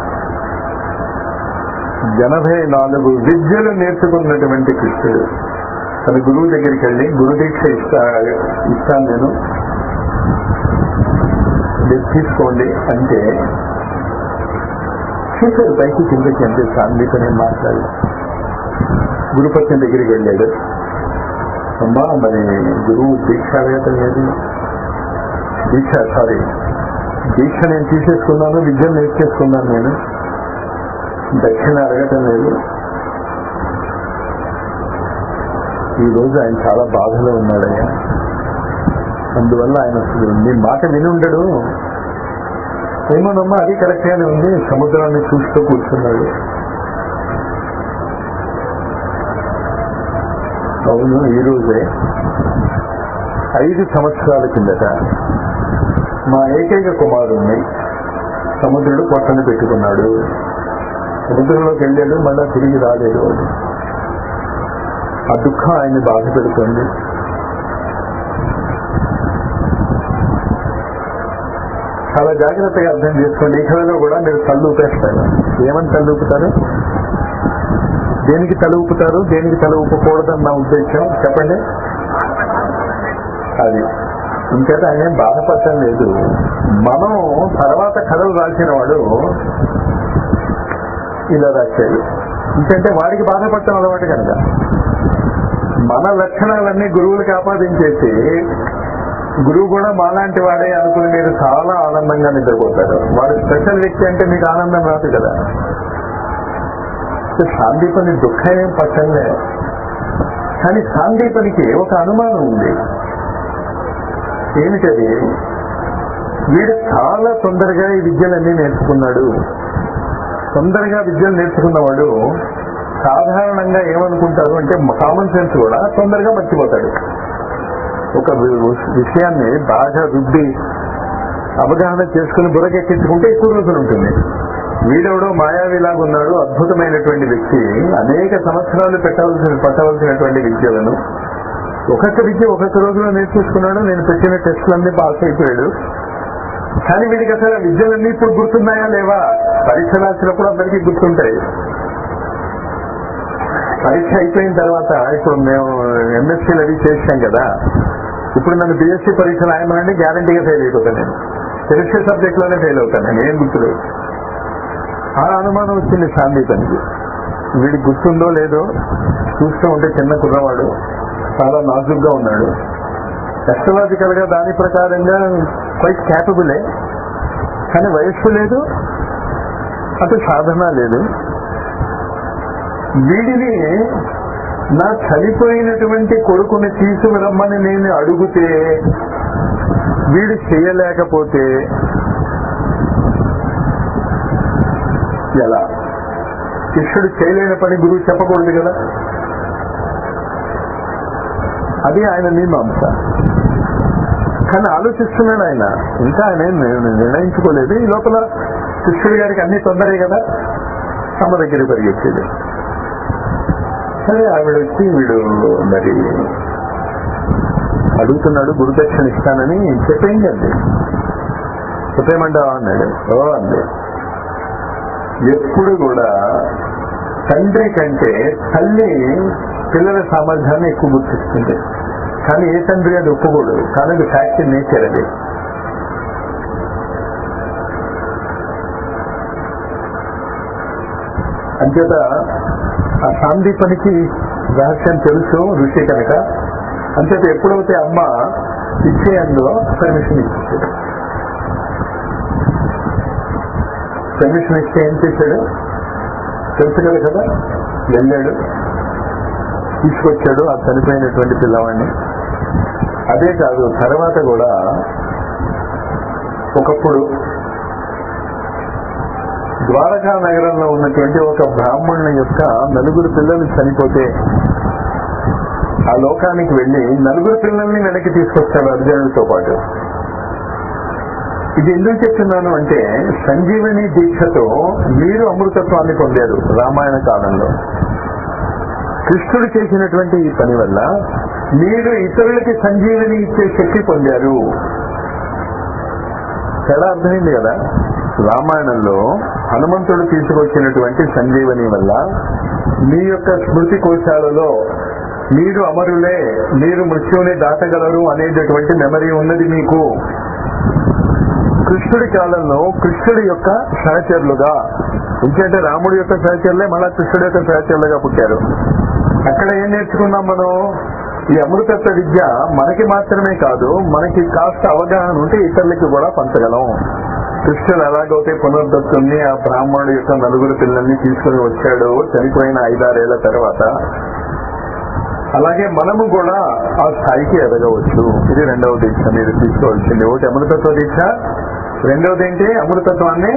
ఎనభై నాలుగు విద్యలు నేర్చుకున్నటువంటి కృష్ణుడు తన గురువు దగ్గరికి వెళ్ళి గురు దీక్ష ఇస్తా ఇస్తాను నేను మీరు తీసుకోండి అంటే చూసారు పైకి కిందకి అంటే చాలు మీతో నేను మాట్లాడి గురుపత్ని దగ్గరికి వెళ్ళాడు అమ్మా మరి గురువు దీక్ష అడగటం లేదు దీక్ష సారీ దీక్ష నేను తీసేసుకున్నాను విద్యను నేర్చేసుకున్నాను నేను దక్షిణ అడగటం లేదు ఈ రోజు ఆయన చాలా బాధలో ఉన్నాడయ్యా అందువల్ల ఆయన అసలు నీ మాట విని ఉండడు ఏమోనమ్మా అది కరెక్ట్ గానే ఉంది సముద్రాన్ని చూస్తూ కూర్చున్నాడు అవును ఈ రోజే ఐదు సంవత్సరాల కిందట మా ఏకైక కుమారుణ్ణి సముద్రుడు పొట్టను పెట్టుకున్నాడు సముద్రంలోకి వెళ్ళాడు మళ్ళా తిరిగి రాలేడు ఆ దుఃఖం ఆయన్ని బాధ పెడుతుంది చాలా జాగ్రత్తగా అర్థం చేసుకోండి ఈ కథలో కూడా మీరు తల్లూపేస్తారు ఏమని తల్లూపుతారు దేనికి తల ఊపుతారు దేనికి తల ఊపకూడదని నా ఉద్దేశం చెప్పండి అది ఇంకైతే ఆయన ఏం బాధపడటం లేదు మనం తర్వాత కథలు రాసిన వాడు ఇలా రాశాడు ఇంకంటే వాడికి బాధపడటం అలవాటు కనుక మన లక్షణాలన్నీ గురువులకు ఆపాదించేసి గురువు కూడా మాలాంటి వాడే అనుకుని మీరు చాలా ఆనందంగా నిద్రపోతారు వాడు స్పెషల్ వ్యక్తి అంటే మీకు ఆనందం రాదు కదా సాందీపని దుఃఖం ఏం పట్టంలే కానీ సాందీపనికి ఒక అనుమానం ఉంది ఏమిటది వీడు చాలా తొందరగా ఈ విద్యలన్నీ నేర్చుకున్నాడు తొందరగా విద్యలు నేర్చుకున్నవాడు సాధారణంగా ఏమనుకుంటారు అంటే కామన్ సెన్స్ కూడా తొందరగా మర్చిపోతాడు ఒక వి- విషయాన్ని బాగా రుద్ది అవగాహన చేసుకుని బుర్రకెక్కించుకుంటే ఎక్కువ రోజులు ఉంటుంది వీడెవడో మాయావిలాగా ఉన్నాడు అద్భుతమైనటువంటి వ్యక్తి అనేక సంవత్సరాలు పెట్టవలసిన పట్టవలసినటువంటి విద్యలను ఒక్కొక్క విద్య ఒక్కొక్క రోజులో నేర్చేసుకున్నాడు నేను పెట్టిన టెస్టులన్నీ పాస్ అయిపోయాడు కానీ వీడికి అసలు ఆ విద్యలన్నీ ఇప్పుడు గుర్తున్నాయా లేవా పరీక్ష రాసినప్పుడు అందరికీ గుర్తుంటాయి పరీక్ష అయిపోయిన తర్వాత ఇప్పుడు మేము ఎంఎస్సీలు అవి చేసాం కదా ఇప్పుడు నన్ను బీఎస్సీ పరీక్ష రాయమనండి గ్యారంటీగా ఫెయిల్ అయిపోతాను నేను తెలిసే సబ్జెక్ట్ లోనే ఫెయిల్ అవుతాను నేను ఏం గుర్తులేదు ఆ అనుమానం వచ్చింది సాందీపనికి వీడికి గుర్తుందో లేదో చూస్తూ ఉంటే చిన్న కుర్రవాడు చాలా నాజుగ్గా ఉన్నాడు ఎస్ట్రలాజికల్ గా దాని ప్రకారంగా క్వైట్ క్యాపబులే కానీ వయస్సు లేదు అటు సాధన లేదు వీడిని నా చనిపోయినటువంటి కొడుకుని తీసుకురమ్మని నేను అడిగితే వీడు చేయలేకపోతే ఎలా శిష్యుడు చేయలేని పని గురువు చెప్పకూడదు కదా అది ఆయన మీమాంస కానీ ఆలోచిస్తున్నాడు ఆయన ఇంకా ఆయన ఏం నిర్- నిర్ణయించుకోలేదు ఈ లోపల శిష్యుడి గారికి అన్ని తొందరే కదా తమ దగ్గర పరిగెత్తేది సరే ఆవిడ వచ్చి వీడు మరి అడుగుతున్నాడు గురుదక్షిణ ఇస్తానని చెప్పేయండి అండి చెప్పేయమంటావా అన్నాడు ఓ అంది ఎప్పుడు కూడా తండ్రి కంటే తల్లి పిల్లల సామర్థ్యాన్ని ఎక్కువ గుర్తిస్తుంది కానీ ఏ తండ్రి అది ఒప్పుకోడు కానీ అది ఫ్యాక్ట్ నేచర్ అది అంచేత ఆ సాందీపనికి రహస్యం తెలుసు ఋషి కనుక అంచేత ఎప్పుడైతే అమ్మ ఇచ్చేయందో పర్మిషన్ ఇచ్చేసాడు పర్మిషన్ ఇస్తే ఏం చేశాడు తెలుసు కదా కదా వెళ్ళాడు తీసుకొచ్చాడు ఆ చనిపోయినటువంటి పిల్లవాడిని అదే కాదు తర్వాత కూడా ఒకప్పుడు ద్వారకా నగరంలో ఉన్నటువంటి ఒక బ్రాహ్మణుని యొక్క నలుగురు పిల్లలు చనిపోతే ఆ లోకానికి వెళ్ళి నలుగురు పిల్లల్ని వెనక్కి తీసుకొస్తాడు అర్జునుడితో పాటు ఇది ఎందుకు చెప్తున్నాను అంటే సంజీవని దీక్షతో మీరు అమృతత్వాన్ని పొందారు రామాయణ కాలంలో కృష్ణుడు చేసినటువంటి ఈ పని వల్ల మీరు ఇతరులకి సంజీవని ఇచ్చే శక్తి పొందారు తేడా అర్థమైంది కదా రామాయణంలో హనుమంతుడు తీసుకొచ్చినటువంటి సంజీవని వల్ల మీ యొక్క స్మృతి కోశాలలో మీరు అమరులే మీరు మృత్యువుని దాటగలరు అనేటటువంటి మెమరీ ఉన్నది మీకు కృష్ణుడి కాలంలో కృష్ణుడి యొక్క సహచరులుగా ఇంకంటే రాముడి యొక్క సహచరులే మళ్ళా కృష్ణుడి యొక్క సహచరులుగా పుట్టారు అక్కడ ఏం నేర్చుకున్నాం మనం ఈ అమృతత్వ విద్య మనకి మాత్రమే కాదు మనకి కాస్త అవగాహన ఉంటే ఇతరులకి కూడా పంచగలం కృష్ణుడు ఎలాగైతే పునర్దత్తుని ఆ బ్రాహ్మణుడు యొక్క నలుగురు పిల్లల్ని తీసుకుని వచ్చాడు చనిపోయిన ఐదారేళ్ల తర్వాత అలాగే మనము కూడా ఆ స్థాయికి ఎదగవచ్చు ఇది రెండవ దీక్ష మీరు తీసుకోవాల్సింది ఒకటి అమృతత్వ దీక్ష రెండవది ఏంటి అమృతత్వాన్ని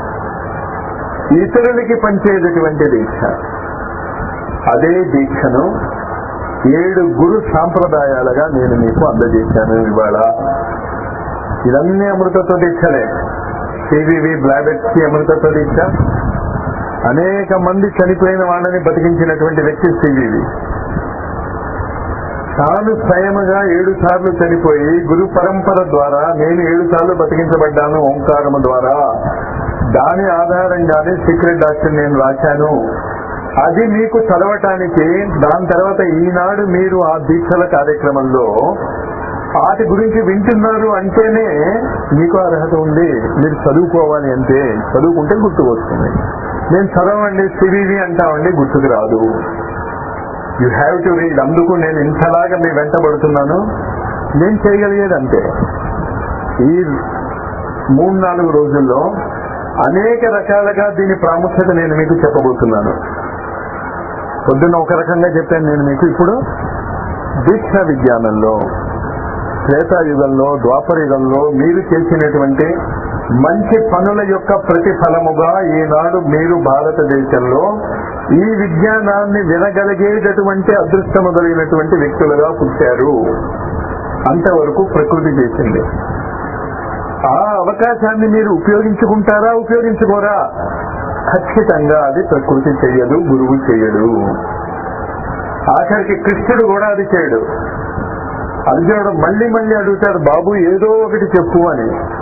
ఇతరులకి పంచేటటువంటి దీక్ష అదే దీక్షను ఏడు గురు సాంప్రదాయాలుగా నేను మీకు అందజేశాను ఇవాళ ఇవన్నీ అమృతత్వ దీక్షలే సివివి బ్లాబెట్స్ కి అమృతత్వ దీక్ష అనేక మంది చనిపోయిన వాళ్ళని బతికించినటువంటి వ్యక్తి సివివి తాను స్వయముగా ఏడు సార్లు చనిపోయి గురు పరంపర ద్వారా నేను ఏడు సార్లు బతికించబడ్డాను ఓంకారము ద్వారా దాని ఆధారంగానే సీక్రెట్ డాక్టర్ నేను రాశాను అది మీకు చదవటానికి దాని తర్వాత ఈనాడు మీరు ఆ దీక్షల కార్యక్రమంలో వాటి గురించి వింటున్నారు అంటేనే మీకు అర్హత ఉంది మీరు చదువుకోవాలి అంటే చదువుకుంటే గుర్తుకు వస్తుంది నేను చదవండి సివివి అంటామండి గుర్తుకు రాదు యు హ్యావ్ టు రీడ్ అందుకు నేను ఇంతలాగా మీ వెంటబడుతున్నాను నేను చేయగలిగేది అంతే ఈ మూడు నాలుగు రోజుల్లో అనేక రకాలుగా దీని ప్రాముఖ్యత నేను మీకు చెప్పబోతున్నాను పొద్దున్న ఒక రకంగా చెప్పాను నేను మీకు ఇప్పుడు దీక్షా విజ్ఞానంలో త్రేతాయుగంలో ద్వాపర యుగంలో మీరు చేసినటువంటి మంచి పనుల యొక్క ప్రతిఫలముగా ఈనాడు మీరు భారతదేశంలో ఈ విజ్ఞానాన్ని వినగలిగేటటువంటి అదృష్టము కలిగినటువంటి వ్యక్తులుగా పుట్టారు అంతవరకు ప్రకృతి చేసింది ఆ అవకాశాన్ని మీరు ఉపయోగించుకుంటారా ఉపయోగించుకోరా ఖచ్చితంగా అది ప్రకృతి చెయ్యదు గురువు చెయ్యడు ఆఖరికి కృష్ణుడు కూడా అది చేయడు అర్జునుడు మళ్ళీ మళ్ళీ అడుగుతాడు బాబు ఏదో ఒకటి చెప్పు అని